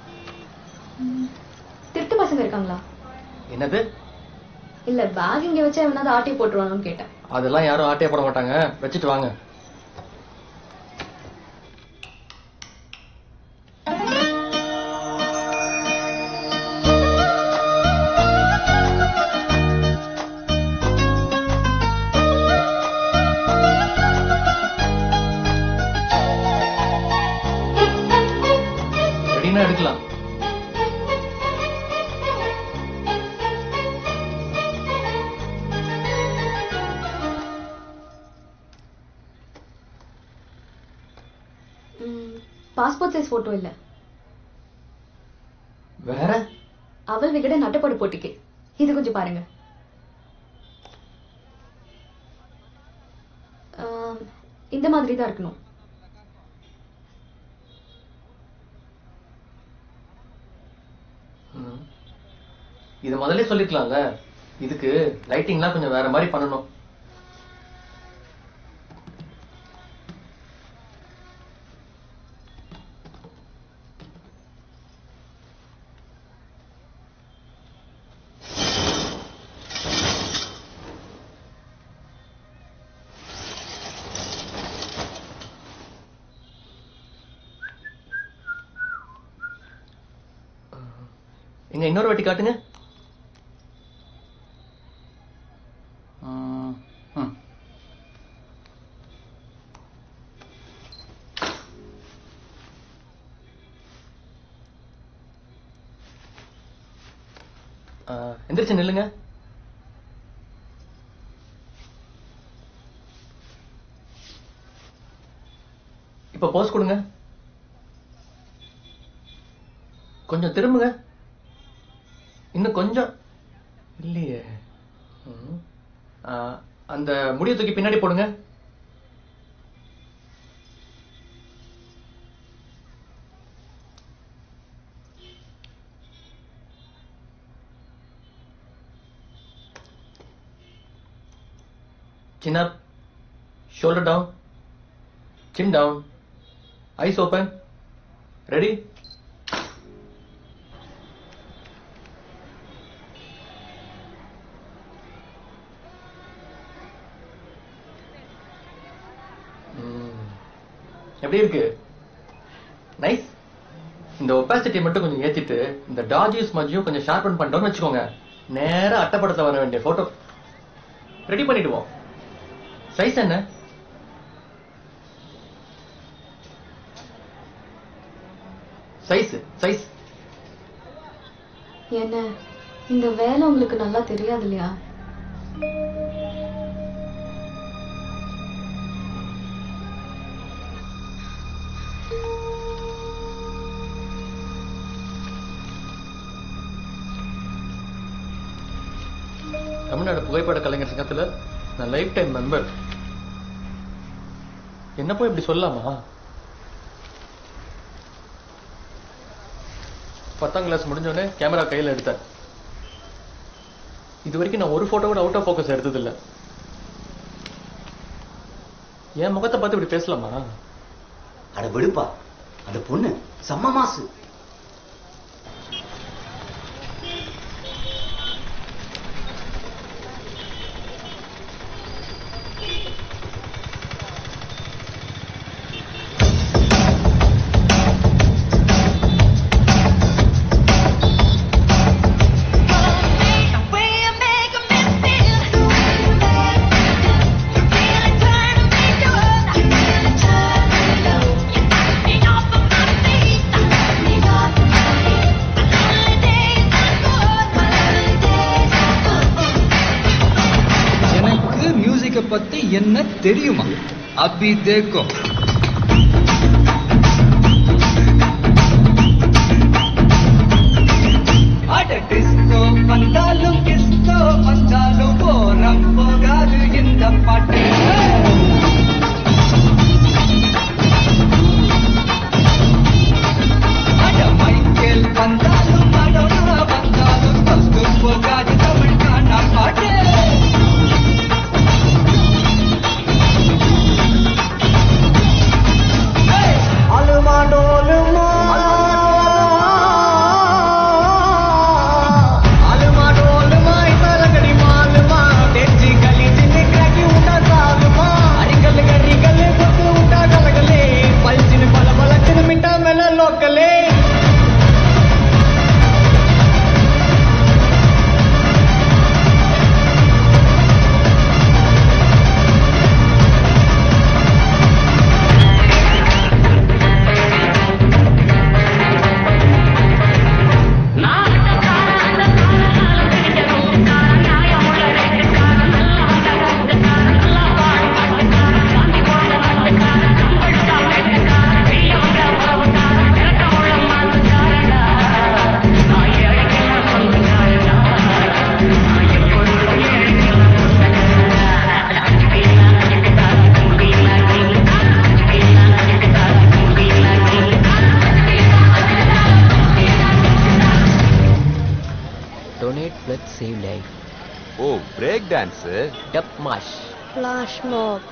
திருட்டு பசங்க இருக்காங்களா என்னது இல்ல பேக் இங்க வச்சு எவனாவது ஆட்டி போட்டுருவானு கேட்டேன் அதெல்லாம் யாரும் ஆட்டையே போட மாட்டாங்க வச்சுட்டு வாங்க ரெடினா எடுக்கலாம் பாஸ்போர்ட் சைஸ் போட்டோ இல்ல வேற அவள் விகட நட்டப்படு போட்டிக்கு இது கொஞ்சம் பாருங்க ஆம், இந்த மாதிரி தான் இருக்கணும் ம். இது முதல்ல சொல்லிருக்கலாம்ல இதுக்கு லைட்டிங்லாம் கொஞ்சம் வேற மாதிரி பண்ணணும் எங்க இன்னொரு வாட்டி காட்டுங்க ம், ம். ஆ, எந்திரிச்சு நில்லுங்க இப்ப போஸ் கொடுங்க கொஞ்சம் திரும்புங்க இன்னும் கொஞ்சம் இல்லையே ம். ஆ, அந்த முடிய தூக்கி பின்னாடி போடுங்க chin up shoulder down chin down eyes open ready ம். எப்படி இருக்கு நைஸ் இந்த ஒப்பாசிட்டி மட்டும் கொஞ்சம் ஏத்திட்டு இந்த டாஜிஸ் மஜியும் கொஞ்சம் ஷார்பன் பண்ணிட்டோம்னு வச்சுக்கோங்க நேரா அட்டப்படத்துல வர வேண்டிய போட்டோ ரெடி பண்ணிடுவோம் சைஸ் என்ன சைஸ் சைஸ் என்ன இந்த வேலை உங்களுக்கு நல்லா தெரியாது இல்லையா தமிழ்நாடு புகைப்பட கலைஞர் சங்கத்துல நான் லைஃப் டைம் மெம்பர் என்ன போய் இப்படி சொல்லலாமா பத்தாம் கிளாஸ் முடிஞ்சோடனே கேமரா கையில எடுத்தேன் இது வரைக்கும் நான் ஒரு போட்டோ கூட அவுட் ஆஃப் ஃபோக்கஸ் எடுத்தது இல்ல என் முகத்தை பார்த்து இப்படி பேசலாமா அட விடுப்பா அந்த பொண்ணு செம்ம மாசு பத்தி என்ன தெரியுமா அபி தேக்கோ அட டிஸ்கோ வந்தாலும் கிஸ்கோ வந்தாலும் போரம் போகாது இந்த பாட்டு அட மைக்கேல் வந்தாலும் மடோனா வந்தாலும் பஸ்கு போகாது தமிழ் காணா பாட்டு அலுமாடோலுமா அலுமாடோலுமா இத்தலகடி மாலுமா தெச்சி கலி சின்ன கிராக்கி உண்டா சாலுமா அரிகல் கரிகல் கொத்து உண்டா கலகலே பல்சின் பல பலக்குது மிட்டா மேல லோக்கலே டொனேட் பிளட் சேவ் லைஃப் ஓ break dance dubsmash flash mob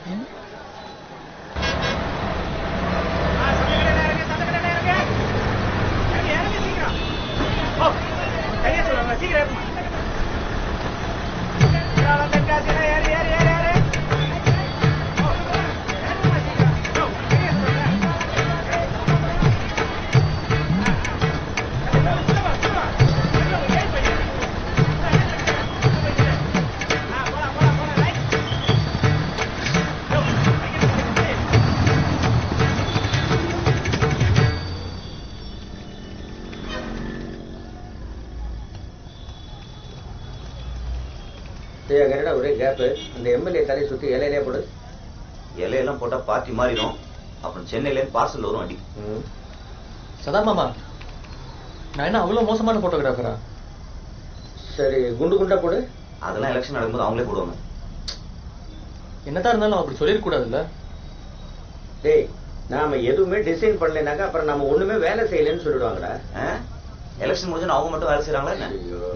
ஏய், அங்க என்னடா ஒரே கேப் அந்த எம்எல்ஏ தலையை சுத்தி இலையிலே போடு இலையெல்லாம் போட்டா பார்ட்டி மாறிடும் அப்புறம் சென்னையில இருந்து பார்சல் வரும் அடி சதா மாமா நான் என்ன அவ்வளவு மோசமான போட்டோகிராஃபரா சரி குண்டு குண்டா போடு அதெல்லாம் எலெக்ஷன் நடக்கும்போது அவங்களே போடுவாங்க என்னதான் இருந்தாலும் அப்படி சொல்லிருக்க கூடாதுல்ல டேய் நாம எதுவுமே டிசைன் பண்ணலைனாக்கா அப்புறம் நாம ஒண்ணுமே வேலை செய்யலைன்னு சொல்லிடுவாங்கடா எலெக்ஷன் முடிஞ்சு அவங்க மட்டும் வேலை செய்யறாங்களா என்ன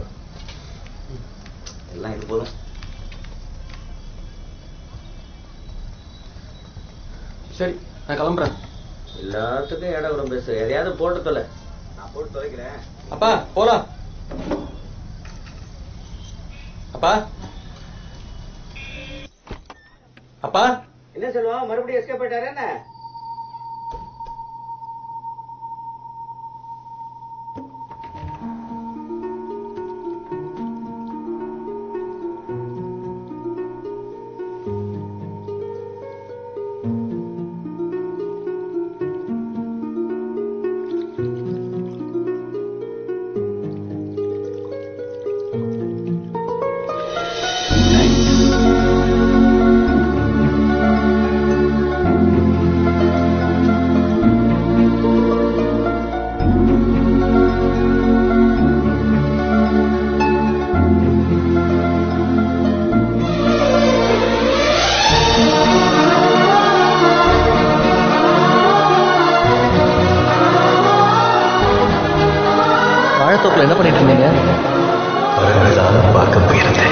எல்லாம் இது போதும் சரி நான் கிளம்புறேன் எல்லாத்துக்கும் இடம் கூட பேசு எதையாவது போட்டு தொலை நான் போட்டு தொலைக்கிறேன் அப்பா போலாம் அப்பா அப்பா என்ன சொல்லுவோம் மறுபடியும் எஸ்கேப் போயிட்டாரு என்ன வாழைத்தோப்பில் என்ன பண்ணிட்டு இருந்தீங்க பார்க்க போயிருந்தேன்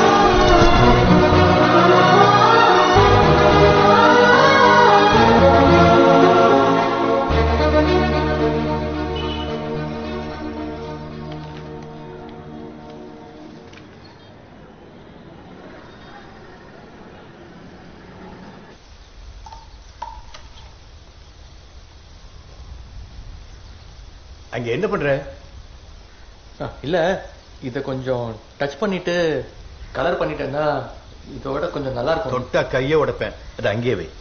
அங்க என்ன பண்ற இல்ல இத கொஞ்சம் டச் பண்ணிட்டு கலர் பண்ணிட்டேன்னா இதோட கொஞ்சம் நல்லா இருக்கும் தொட்டா கையை உடைப்பேன் அது அங்கேயே வை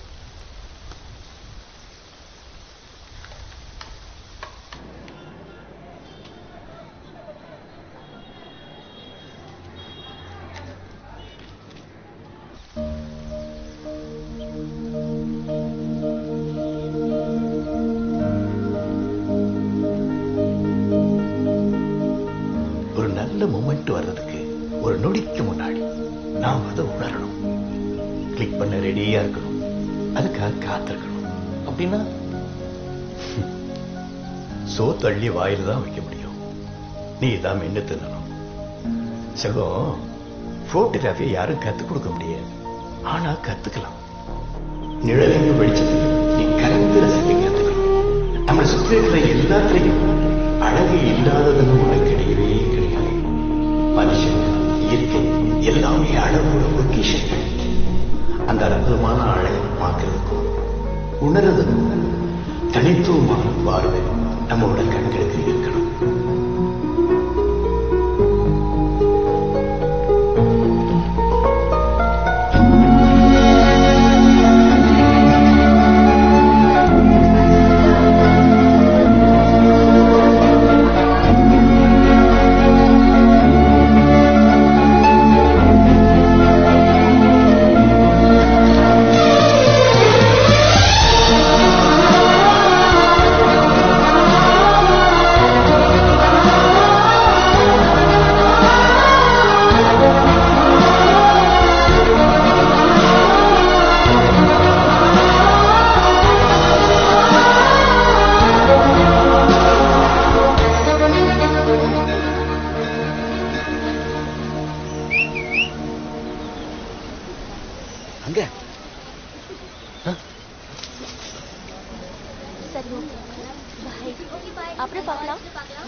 நாம் அதை உணரணும் கிளிக் பண்ண ரெடியா இருக்கணும் அதுக்காக காத்திருக்கணும் அப்படின்னா சோ தள்ளி வாயில தான் வைக்க முடியும் நீ தான் மென்னு தின்னணும் செல்வம் போட்டோகிராஃபியை யாரும் கத்துக் கொடுக்க முடியாது ஆனா கத்துக்கலாம் நிழலையும் வெளிச்சத்தையும் நீ கலந்து ரசிக்க கத்துக்கணும் நம்மளை சுற்றி இருக்கிற எல்லாத்திலையும் அழகு இல்லாததுன்னு ஒண்ணு கிடையவே கிடையாது மனுஷன் இயற்கை எல்லாமே அழகோட பொக்கிஷங்கள் அந்த அற்புதமான அழகை பார்க்கறதுக்கும் உணர்றதுக்கும் தனித்துவமான பார்வை நம்மளோட கண்களுக்கு இருக்கணும் அங்க சரி பாய் அப்புறம் பார்க்கலாம்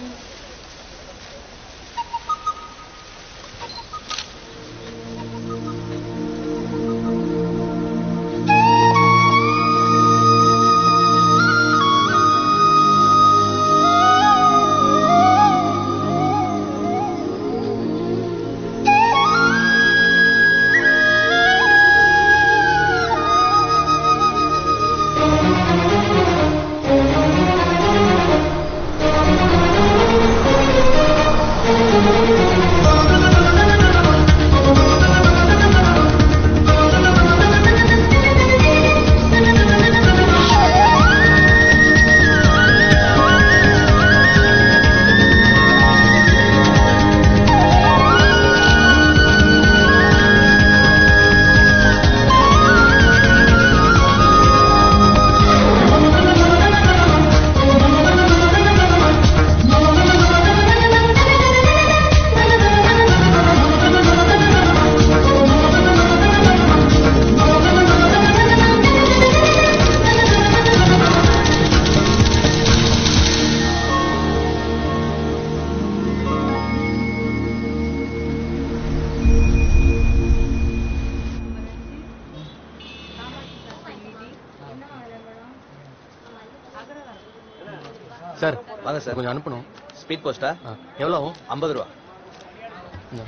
சார் வாங்க சார் கொஞ்சம் அனுப்பணும் ஸ்பீட் போஸ்டா எவ்வளோ ஆகும் ஐம்பது ரூபா இந்தா.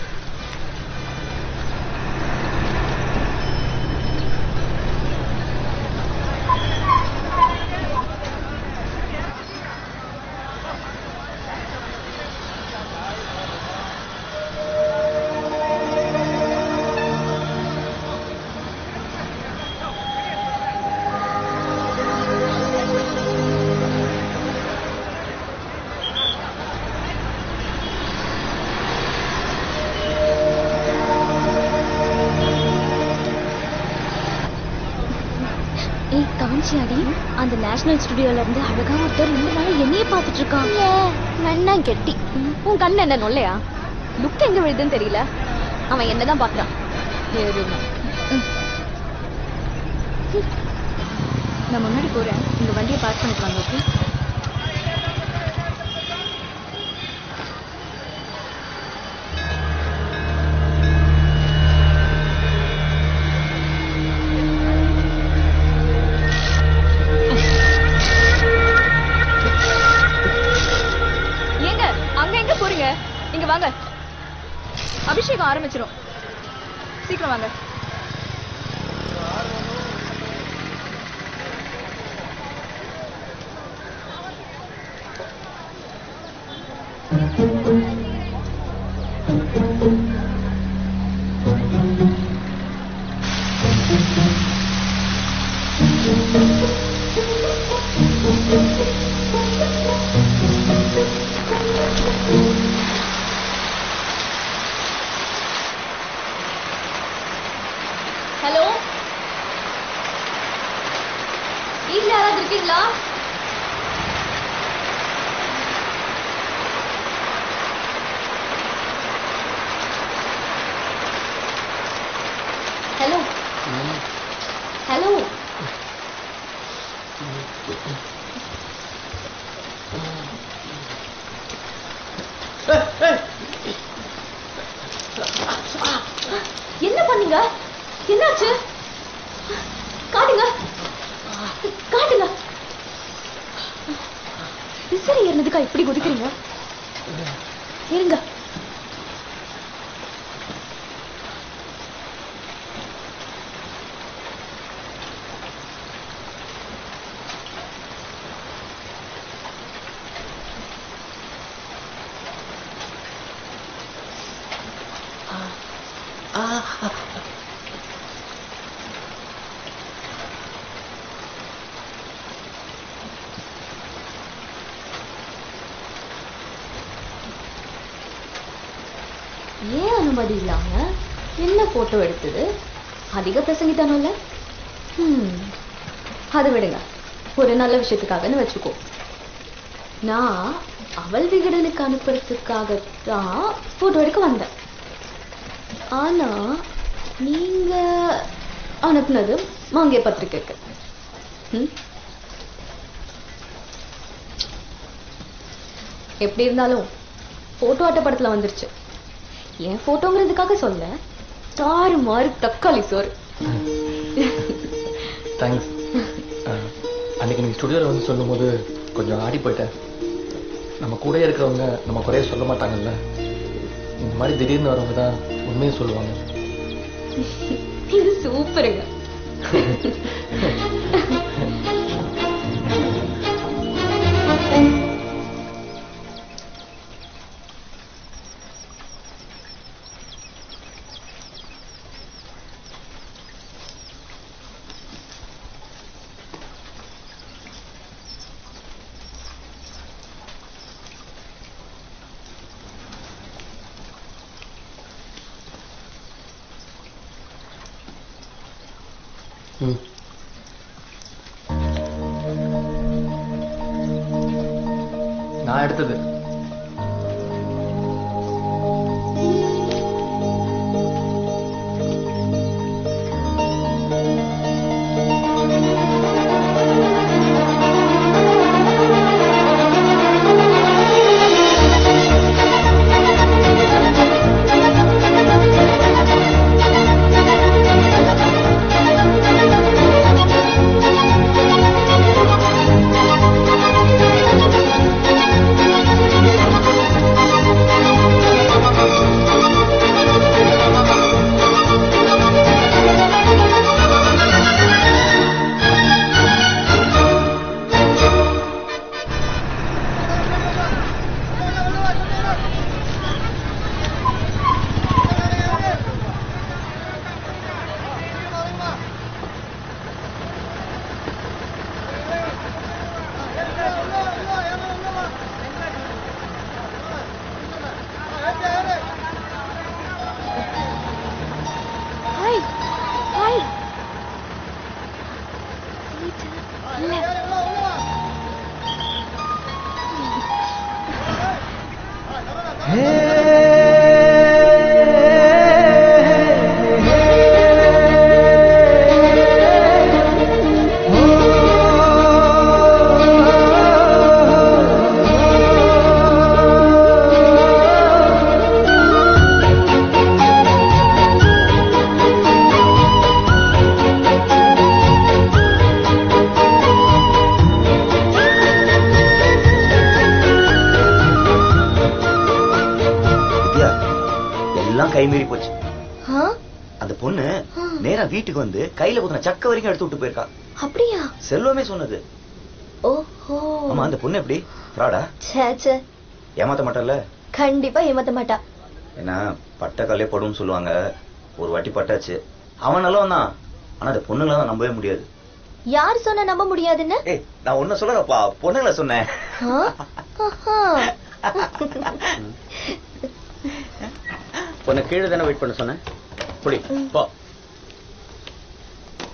ஏய் கவனிச்சியாடி அந்த நேஷனல் ஸ்டுடியோல இருந்து அழகா ஒருத்தர் ரெண்டு நாள் என்னையே பார்த்துட்டு இருக்கான் வேணா கெட்டி உன் கண்ணு என்ன நொல்லையா லுக் எங்க விழுதுன்னு தெரியல அவன் என்னதான் பாக்குறான் எருமை. ம். நான் முன்னாடி போறேன் இந்த வண்டியை பார்க் பண்ணிட்டு வாங்க ஓகே ஏங்க அங்க எங்க போறீங்க இங்க வாங்க அபிஷேகம் ஆரம்பிச்சிரும் சீக்கிரம் வாங்க ஹலோ வீட்ல யாராவது இருக்கீங்களா ஹலோ ஹலோ என்ன பண்ணீங்க என்னாச்சு காட்டுங்க காட்டுங்க விசிறி ஏறினதுக்கா இப்படி குதிக்கிறீங்க இருங்க ஏன் அனுமதி இல்லாம என்ன போட்டோ எடுத்தது அதிக பிரசங்கித்தானோல்ல ஹம், அதை விடுங்க ஒரு நல்ல விஷயத்துக்காகன்னு வச்சுக்கோ நான் அவள் விகடனுக்கு அனுப்புறதுக்காகத்தான் போட்டோ எடுக்க வந்தேன் ஆனா நீங்க அனுப்புனது மாங்கே பத்திரிக்கைக்கு ம்? எப்படி இருந்தாலும் போட்டோ அட்டைப்படத்துல வந்துருச்சு என் போட்டோங்கிறதுக்காக சொல்ல தாறு மாறு தக்காளி சோறு தேங்க்ஸ் அன்னைக்கு நீங்க ஸ்டுடியோவில் வந்து சொல்லும்போது கொஞ்சம் ஆடி போயிட்டேன் நம்ம கூட இருக்கிறவங்க நம்ம குறைய சொல்ல மாட்டாங்கல்ல இந்த மாதிரி திடீர்னு வரவங்க தான் உண்மையை சொல்லுவாங்க இது சூப்பருங்க ம் நான் எடுத்தது ஹாய் ஹாய் வித்யா எல்லாம் கைமீறி போச்சு ஆ அந்த பொண்ணு நேரா வீட்டுக்கு வந்து கையில குத்துன சக்க வரைக்கும் எடுத்து விட்டு போயிருக்கா அப்படியா செல்வமே சொன்னது ஓஹோ ஆமா அந்த பொண்ணு எப்படி ஃப்ராடா ச்சே ச்சே ஏமாத்த மாட்டல்ல கண்டிப்பா ஏமாத்த மாட்டா ஏன்னா பட்ட கல்லே படும்னு சொல்லுவாங்க ஒரு வாட்டி பட்டாச்சு அவன் நல்லவன் தான் ஆனா அந்த பொண்ணுங்களை தான் நம்பவே முடியாது யார் சொன்னா நம்ப முடியாதுன்னு ஏய் நான் ஒன்னும் சொல்லலப்பா பொண்ணுங்களை சொன்னேன் ஆ? ஆஹா. உன்னை கீழே தானே வெயிட் பண்ண சொன்னேன் புடி போ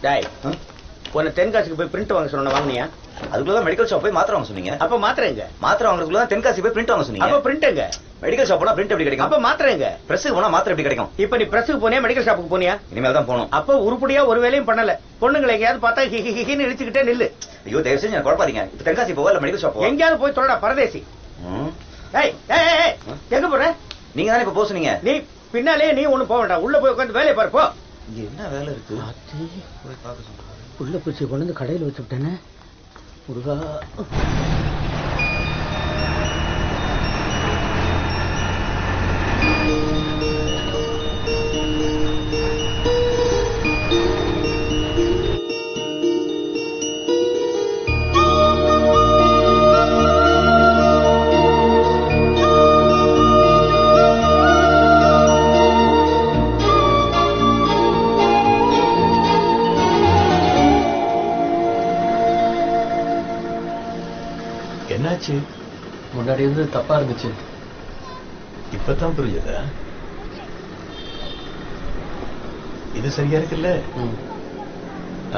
டேய் உன்னை தென்காசிக்கு போய் பிரிண்ட் வாங்க சொன்ன வாங்கினியா அதுக்குள்ளதான் மெடிக்கல் ஷாப் போய் மாத்திரை வாங்க சொன்னீங்க அப்ப மாத்திரை எங்க மாத்திரை வாங்குறதுக்குள்ள தான் தென்காசி போய் பிரிண்ட் வாங்க சொன்னீங்க அப்ப பிரிண்ட் எங்க மெடிக்கல் ஷாப் போனா பிரிண்ட் எப்படி கிடைக்கும் அப்ப மாத்திரை எங்க பிரஸ் போனா மாத்திரை எப்படி கிடைக்கும் இப்ப நீ பிரஸுக்கு போனியா மெடிக்கல் ஷாப்புக்கு போனியா இனிமேல் தான் போகணும் அப்ப உருப்படியா ஒரு வேலையும் பண்ணல பொண்ணுங்களை எங்கேயாவது பார்த்தா ஹி ஹி ஹின்னு இழுச்சுக்கிட்டே நில்லு ஐயோ தயவு செஞ்சு எனக்கு குழப்பாதீங்க இப்ப தென்காசி போவா இல்ல மெடிக்கல் ஷாப் போவா எங்கேயாவது போய் தொலைடா பரதேசி ஏய் ஏய் ஏய், ஏய் எங்க போற நீங்க தானே இப்ப போக சொன்னீங்க நீ பின்னாலே நீ ஒண்ணு போக வேண்டாம் உள்ள போய் உட்காந்து வேலையை பாரு போ இங்க என்ன வேலை இருக்கு உள்ள பூச்சி கொண்டு வந்து கடையில் வச்சு விட்டேனே முருகா என்னாச்சு முன்னாடி இருந்து தப்பா இருந்துச்சு இப்பதான் புரியுதா இது சரியா இருக்குல்ல ஆ.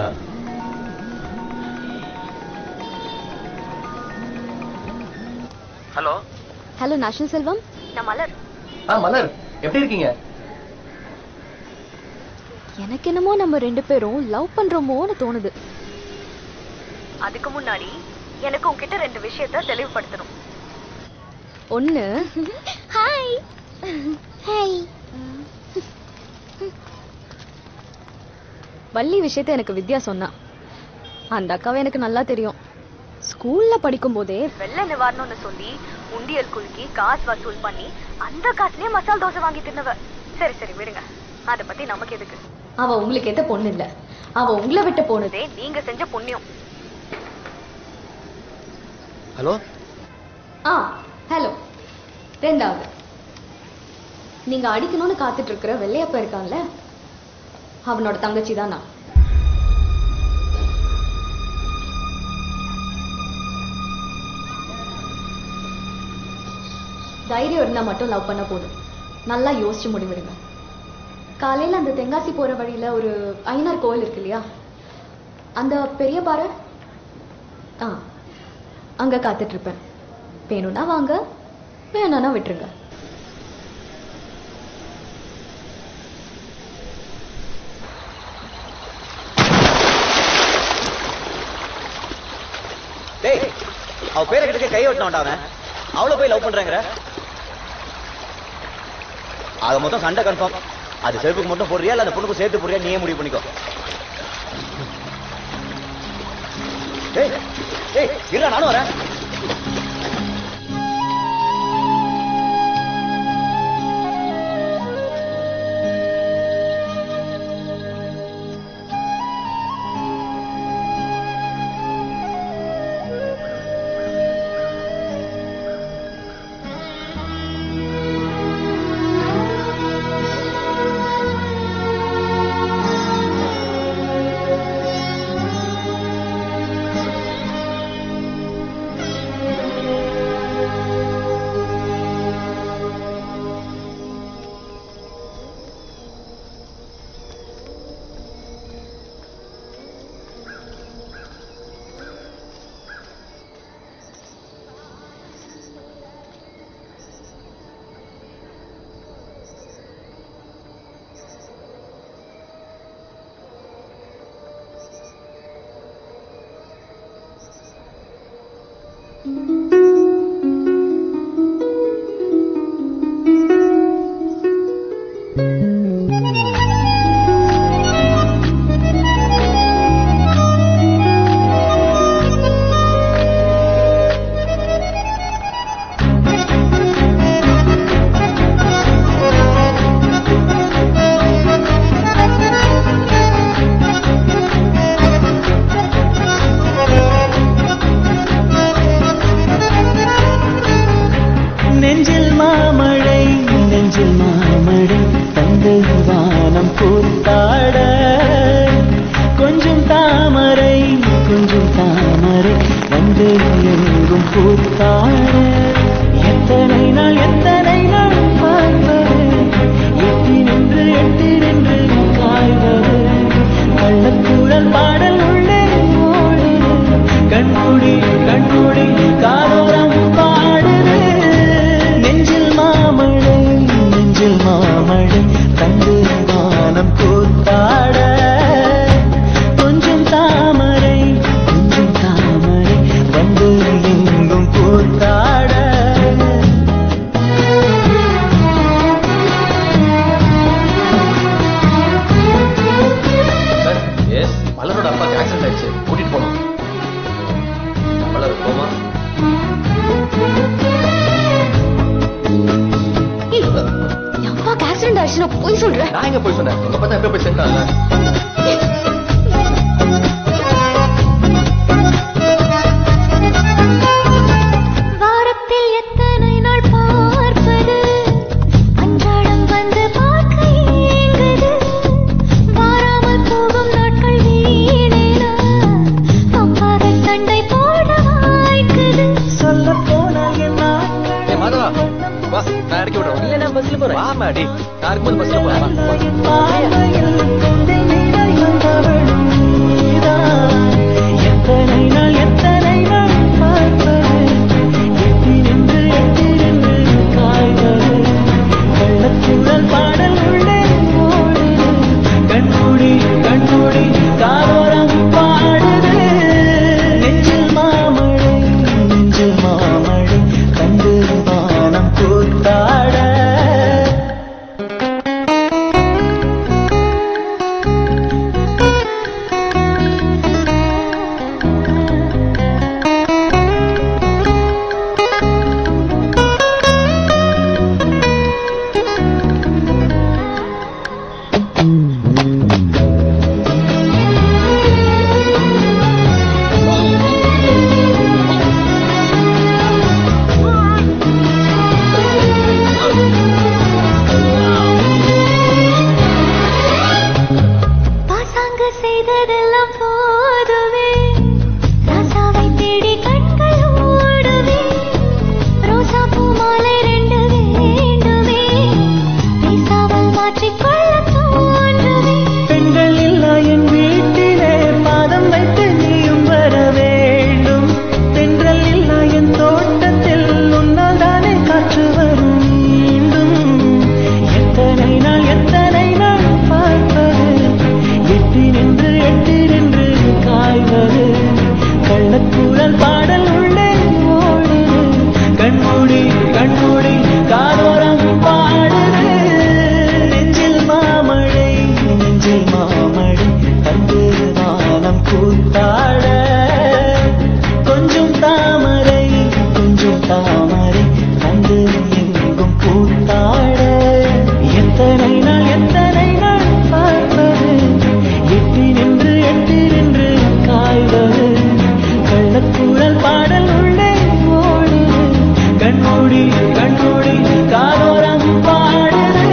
ஹலோ ஹலோ நேஷனல் செல்வம் நான் மலர் ஆ மலர் எப்படி இருக்கீங்க எனக்கு என்னமோ நம்ம ரெண்டு பேரும் லவ் பண்றோமோன்னு தோணுது அதுக்கு முன்னாடி எனக்கு உன்கிட்ட ரெண்டு விஷயத்த தெளிவுபடுத்தணும் ஒண்ணு ஹாய் ஹாய் வள்ளி விஷயத்த எனக்கு வித்யா சொன்னா அந்த அக்காவை எனக்கு நல்லா தெரியும் ஸ்கூல்ல படிக்கும் போதே வெள்ள நிவாரணம்னு சொல்லி உண்டியல் குலுக்கி காசு வசூல் பண்ணி அந்த காசுலயே மசால் தோசை வாங்கி தின்னவ சரி சரி விடுங்க அத பத்தி நமக்கு எதுக்கு அவ உங்களுக்கு எத்த பொண்ணு இல்ல அவ உங்களை விட்டு போனதே இதே நீங்க செஞ்ச புண்ணியம் ஹலோ ஆ ஹலோ ரெண்டாவது நீங்க அடிக்கணும்னு காத்துட்டு இருக்கிற வெள்ளையப்ப இருக்கான்ல அவனோட தங்கச்சி தான் நான் தைரியம் இருந்தா மட்டும் லவ் பண்ண போதும் நல்லா யோசிச்சு முடிவெடுங்க காலையில அந்த தென்காசி போற வழியில ஒரு ஐயனார் கோவில் இருக்கு இல்லையா அந்த பெரிய பாறை ஆ அங்க காத்துட்டு இருப்பேன் வேணும்னா வாங்க வேணாம்னா விட்டுருங்க டேய் அவ பேரை கிட்ட கை ஓட்டினான்டா அவன் அவளை போய் லவ் பண்றேங்கிற ஆக மொத்தம் சண்டை கன்ஃபார்ம் அது செருப்புக்கு மட்டும் போடுறியா இல்ல அந்த பொண்ணுக்கு சேர்த்து போடுறியா நீயே முடிவு பண்ணிக்கோ டேய் டேய் இல்ல நானும் வரேன் Thank you. எங்க போய் சொன்னேன் உங்க பார்த்தா எப்ப போய் சென்றாங்க வாரத்தில் எத்தனை நாள் பார்ப்பது அன்றாடம் வந்து பார்க்க ஏங்குது வாராமல் போகும் நாட்கள் வீணேனா அப்பாவை சண்டை போட வாய்க்குது சொல்ல போனால் என்ன ஏ மாதவா வா நான் இறக்கி விடுறேன் இல்ல நான் பஸ்ல போறேன் வா மாடி நான் இருக்கும்போது பஸ்ல போறேன் வா, வா. எத்தனை நாள் எத்தனை நாள் பார்ப்பது எட்டி நின்று எட்டி நின்று காய்வது கள்ளக்குழல் பாடல் உள்ளே ஓடுது கண்மூடி கண்மூடி காதோரம் பாடுது நெஞ்சில் மாமழை நெஞ்சில் மாமழை கண்டு வானம் கூத்தாட பாசாங்கு செய்ததெல்லாம் போதுமே ராசாவை தேடி கண்கள் ஓடுமே ரோசா பூ மாலை ரெண்டு வேண்டுமே பேசாமல் மாற்றிக்கொள்ள தோன்றுமே பெண்கள் இல்லா என் வீட்டிலே பாதம் வைத்து நீயும் வர வேண்டும் பெண்கள் இல்லா என் தோட்டத்தில் உன்னால் தானே காற்று வரும் மீண்டும் எத்தனை நாள் எத்தனை நாள் பார்ப்பது எட்டி நின்று எட்டி நின்று காய்வது கள்ளக்கூழல் பாடல் உள்ளே ஓடுது கண்மூடி கண்மூடி காதோரம் பாடுது நெஞ்சில் மாமழை நெஞ்சில் மாமழை கண்டு வானம் கூத்தாட கொஞ்சம் தாமரை கொஞ்சம் தாமரை கண்டு எங்கும் கூத்தாட எத்தனை நாள் எத்தனை நாள் பார்ப்பது எட்டி நின்று எட்டி நின்று காய்வது கள்ளக்கூழல் பாடல் உள்ளே ஓடுது கண்மூடி கண்மூடி காதோரம் பாடுது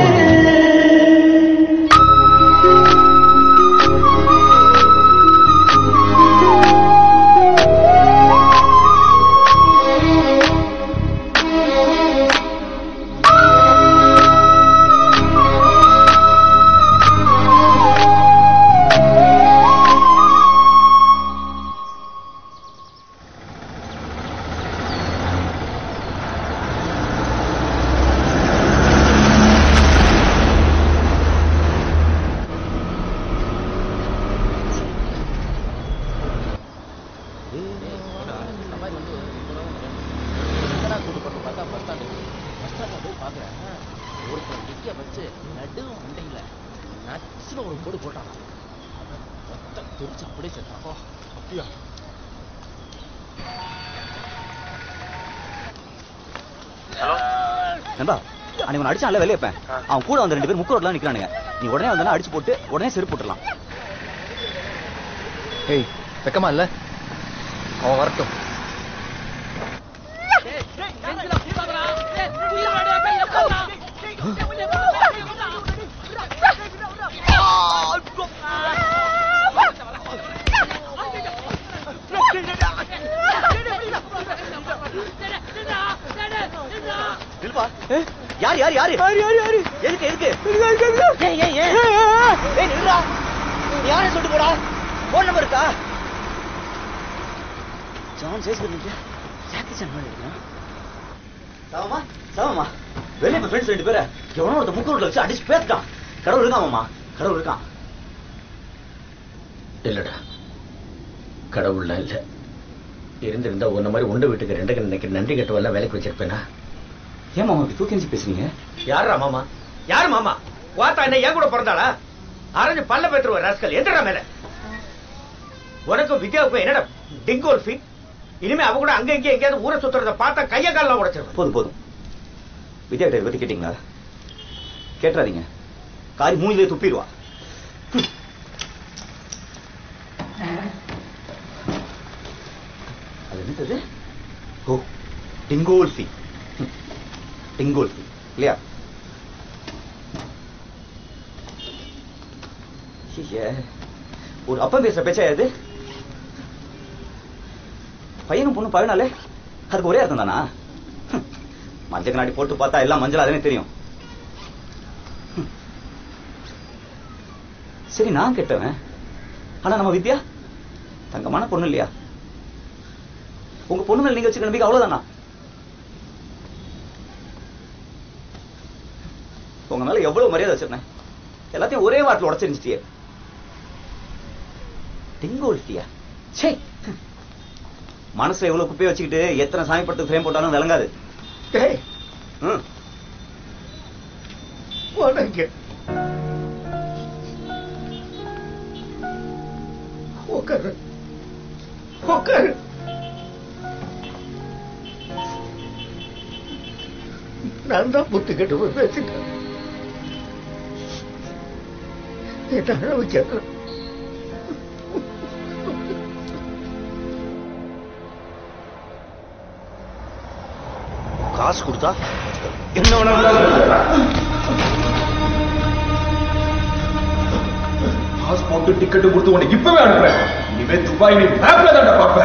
நண்பா அன்னைக்கு உன்னை அடிச்சான்ல வெளியே வைப்பேன் அவன் கூட வந்து ரெண்டு பேர் முக்கு ரோட்ல நிக்கிறானுங்க நீ உடனே வந்தா அடிச்சு போட்டு உடனே செருப்பு போட்டுடலாம் ஏய் வெக்கமா இல்ல அவன் வரட்டும் நில்பா யார் யார் யாரு யாரு யாரு யாரு எதுக்கு எதுக்கு ஏய் ஏய் ஏய் ஏய் நில்றா யாரை சொல்லிட்டு போடா போன் நம்பர் இருக்கா ஜான் சேஸ் பண்ணிட்டு ஜாக்கி சான் மாதிரி இருக்கா சாவமா சாவமா வெளியே இப்ப ஃப்ரெண்ட்ஸ் ரெண்டு பேரை எவனோ ஒருத்த முக்கு ரோட்ல வச்சு அடிச்சு பேத்துட்டான் கடவுள் இருக்கான் மாமா கடவுள் இருக்கான் இல்லடா கடவுள்லாம் இல்ல இருந்திருந்தா உன்ன மாதிரி உண்டை வீட்டுக்கு ரெண்டு நினைக்கிற நன்றி கட்டுவெல்லாம் வேலைக்கு வச்சிருப்பேனா ஏன் மாமா இப்படி தூக்கி எறிஞ்சு பேசுறீங்க யாரா மாமா யாரு மாமா வாத்தா என்ன ஏன் கூட பிறந்தாளா அரைஞ்சு பல்ல பெற்றுவ ராஸ்கல் எந்திரா மேல உனக்கும் வித்யாவுக்கும் என்னடா டிங்கோல் ஃபீட் இனிமே அவ கூட அங்க இங்க எங்கேயாவது ஊரை சுத்துறத பார்த்தா கைய கால்லாம் உடைச்சிருவேன் போதும் போதும் வித்யா கிட்ட இதை பத்தி கேட்டீங்களா கேட்டுறாதீங்க காரி மூஞ்சிலே துப்பிடுவா அது என்னது ஓ டிங்கோல்ஃபி டிங்கோல்ஃபி இல்லையா ஐயே, ஒரு அப்பன் பேசுற பேச்சா இது பையனும் பொண்ணு பழனாலே அதுக்கு ஒரே அர்த்தம் தானா ஹம். மஞ்சள் கண்ணாடி போட்டு பார்த்தா எல்லாம் மஞ்சள் அதுன்னு தெரியும் ஹம். சரி நான் கெட்டவன் ஆனா நம்ம வித்யா தங்கமான பொண்ணு இல்லையா உங்க பொண்ணு மேல நீங்க வச்சுக்க நம்பிக்கை அவ்வளவுதானா உங்க மேல எவ்வளவு மரியாதை வச்சிருந்தேன் எல்லாத்தையும் ஒரே வாரத்தில் உடச்சிருந்துச்சியே டிங்கோல்ஃபியா சே மனசுல எவ்வளவு குப்பையை வச்சுக்கிட்டு எத்தனை சாமி படத்துக்கு ஃப்ரேம் போட்டாலும் விளங்காது டேய் ம். உனக்கு உட்காரு உட்காரு நான் தான் புத்து கட்டு போய் பேசிட்டேன் என்ன அழ வைக்கிறேன் காசு கொடுத்தா என்ன வேணாலும் பாஸ்போர்ட் டிக்கெட் கொடுத்து உனக்கு இப்பவே அனுப்புறேன் இனிமே துபாய் நீ மேப்ல தான்டா பாப்ப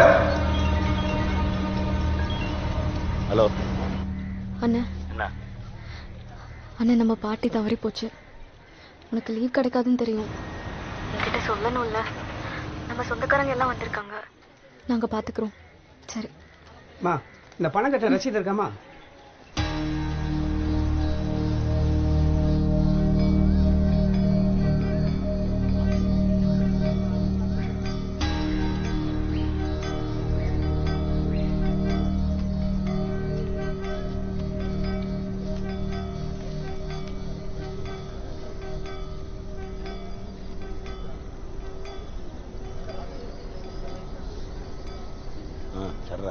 ஹலோ அண்ணன் என்ன அண்ணன் நம்ம பாட்டி தவறி போச்சு உனக்கு லீவ் கிடைக்காதுன்னு தெரியும் என்கிட்ட சொல்லணும்ல நம்ம சொந்தக்காரங்க எல்லாம் வந்திருக்காங்க நாங்க பாத்துக்கிறோம் சரி மா இந்த பணம் கட்ட ரசீது இருக்காமா ஆ சரிடா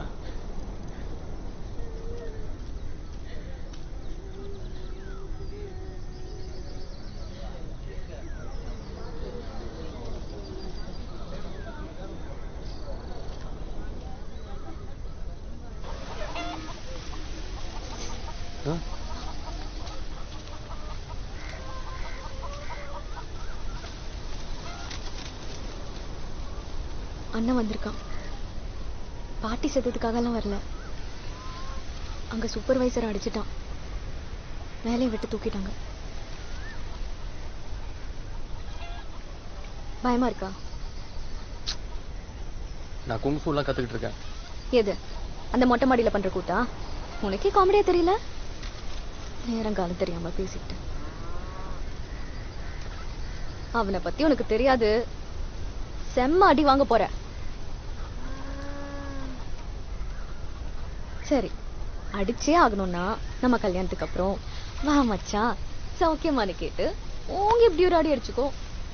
அண்ணன் வந்திருக்கான் பாட்டி செத்ததுக்காகலாம் வரல அங்க சூப்பர்வைசர் அடிச்சிட்டான் வேலையை விட்டு தூக்கிட்டாங்க பயமா இருக்கா நான் குங்ஃபூலாம் கத்துக்கிட்டு இருக்கேன் எது அந்த மொட்டை மாடியில பண்ற கூட்டா உனக்கே காமெடியா தெரியல நேரம் காலம் தெரியாம பேசிக்கிட்டு அவனை பத்தி உனக்கு தெரியாது செம்ம அடி வாங்க போற சரி அடிச்சே ஆகணும்னா நம்ம கல்யாணத்துக்கு அப்புறம் வா மச்சான் சௌக்கியமானு கேட்டு ஓங்க இப்படி ஒரு அடி அடிச்சுக்கோ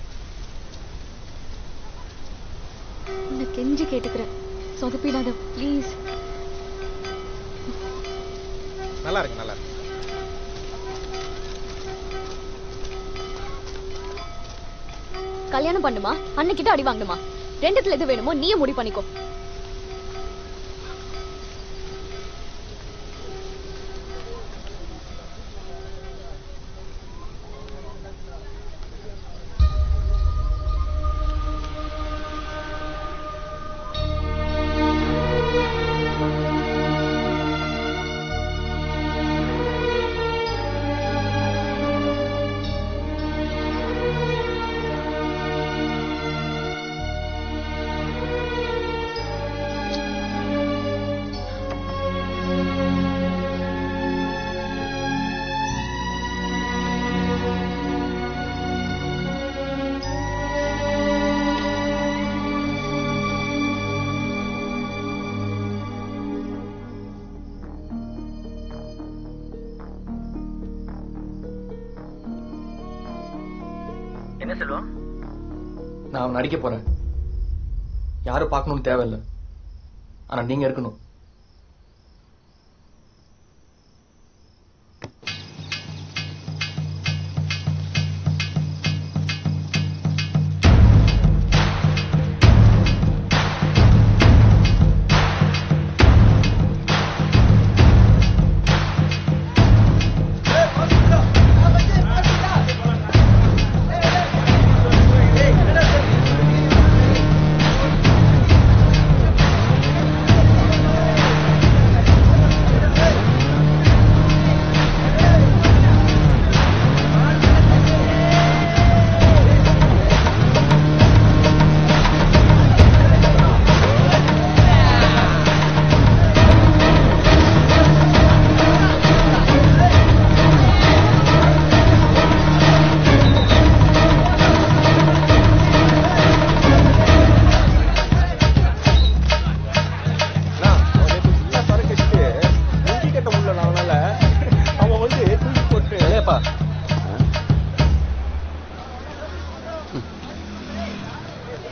உன்னை கெஞ்சி கேட்டுக்கிறேன் சொதப்பிடாத ப்ளீஸ் நல்லா இருக்கு நல்லா இருக்கு கல்யாணம் பண்ணுமா அன்னைக்கிட்ட அடி வாங்கணுமா ரெண்டுத்துல எது வேணுமோ நீயே முடிவு பண்ணிக்கோ என்ன செல்வம் நான் நடிக்க போறேன் யாரும் பார்க்கணும்னு தேவையில்லை ஆனா நீங்க இருக்கணும்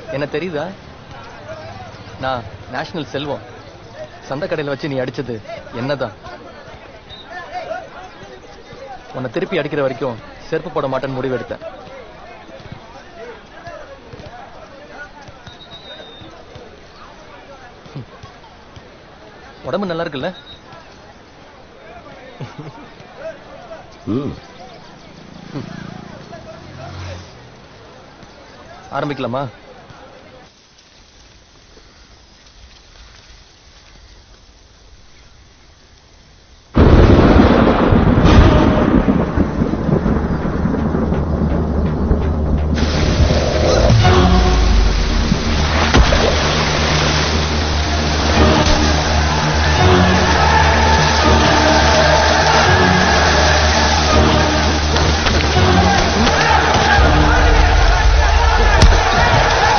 என்ன தெரியுதா நான் நேஷனல் செல்வம் சந்தை கடையில வச்சு நீ அடிச்சது என்னதான் உன்னை திருப்பி அடிக்கிற வரைக்கும் செருப்பு போட மாட்டேன்னு முடிவு எடுத்தேன் ம். உடம்பு நல்லா இருக்குல்ல ம் ஆரம்பிக்கலாமா ஆ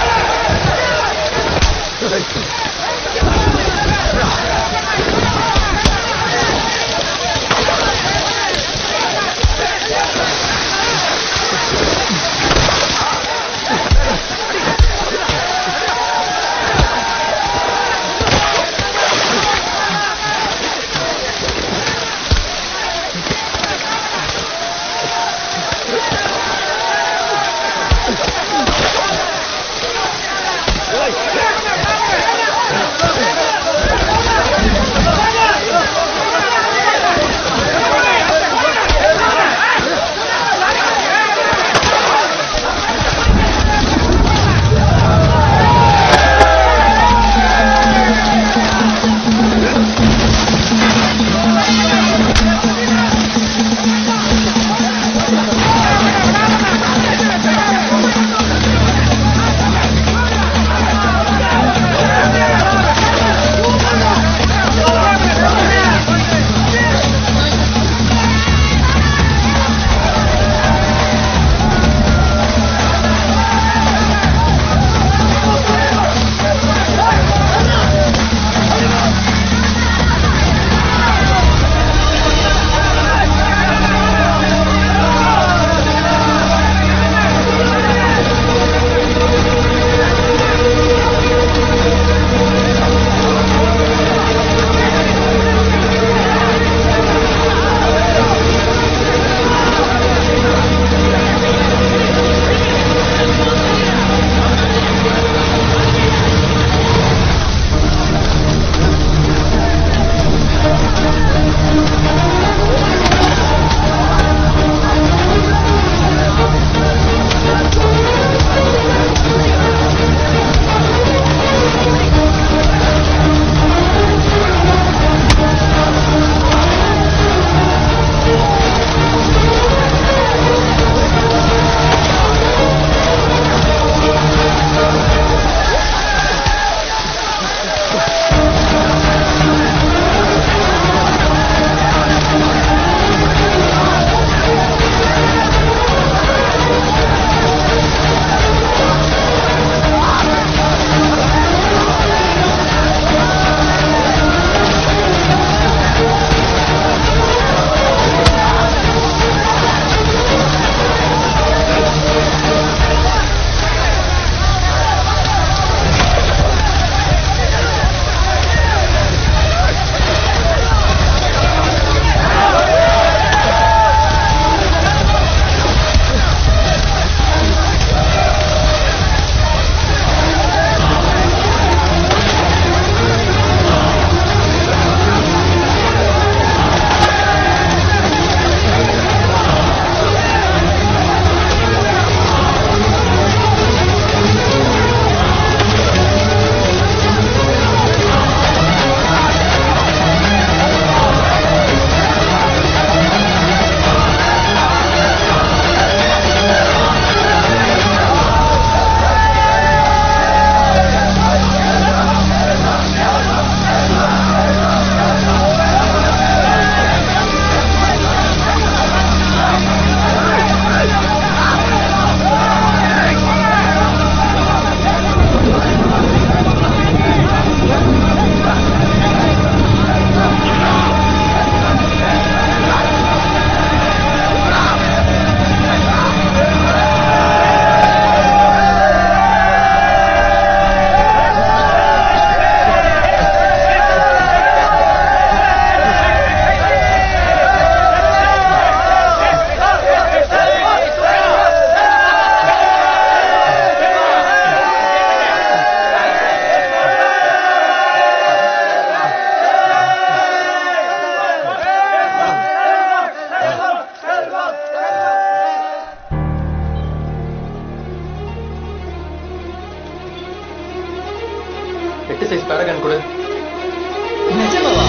எட்டு சைஸ் பேரகான் கொடு நிஜமாவா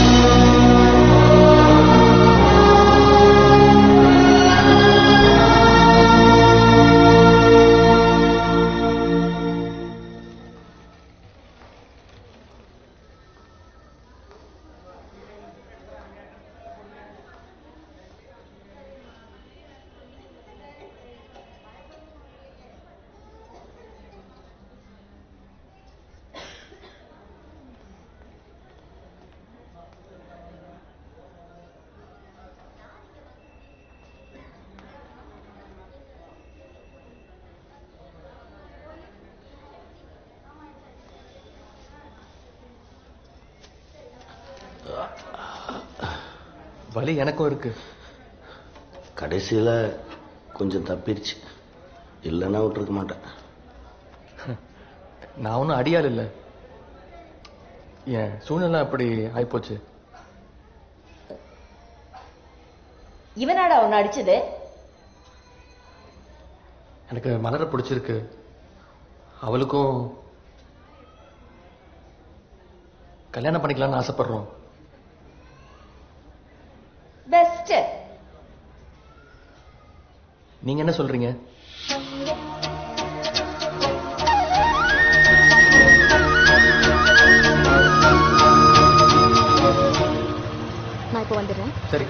வலி எனக்கும் இருக்கு கடைசியில கொஞ்சம் தப்பிருச்சு இல்லைன்னா விட்டுருக்க மாட்டேன் நான் ஒன்றும் அடியாள் இல்லை என் சூழ்நிலை அப்படி ஆயிப்போச்சு இவனாடா உன்னை அடிச்சது எனக்கு மலரை பிடிச்சிருக்கு அவளுக்கும் கல்யாணம் பண்ணிக்கலாம்னு ஆசைப்படுறோம் பெஸ்ட் நீங்க என்ன சொல்றீங்க நான் இப்போ வந்துடுறேன் சரி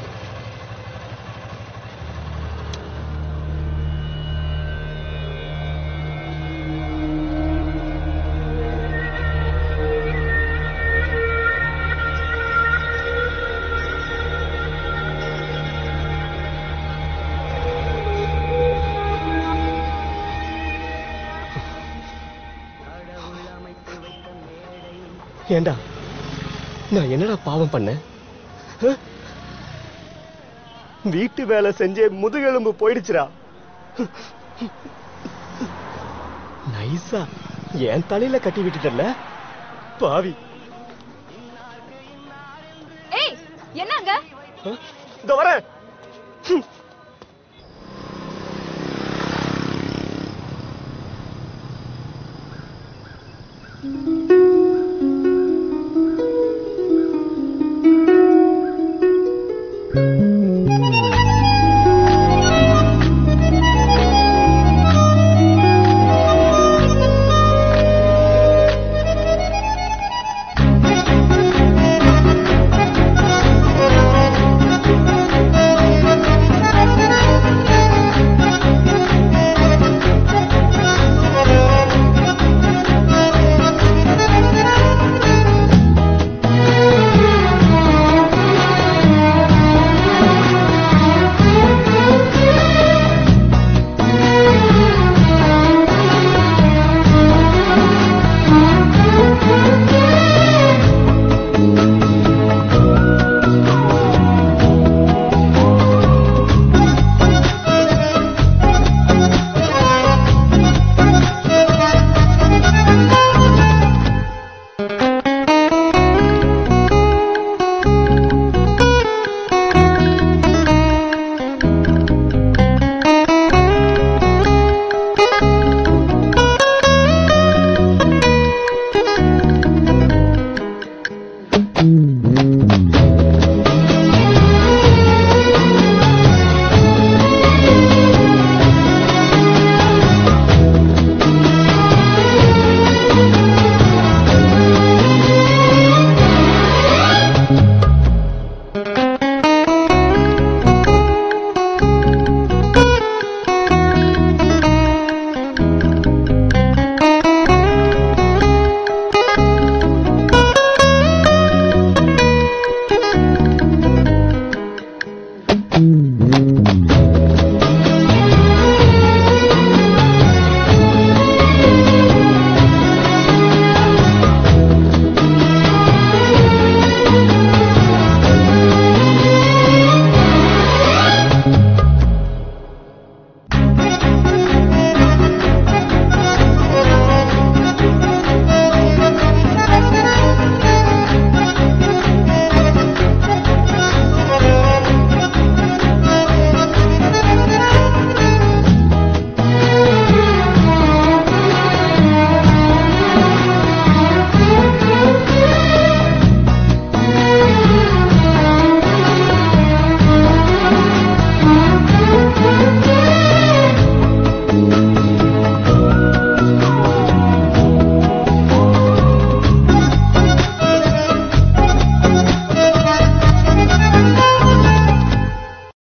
ஏண்டா நான் என்னடா பாவம் பண்ணேன் அஹ்? வீட்டு வேலை செஞ்சே முதுகெலும்பு போயிடுச்சுடா நைஸா என் தலையில கட்டி விட்டுட்டல பாவி ஏய் என்னங்க இந்த வரேன் ம்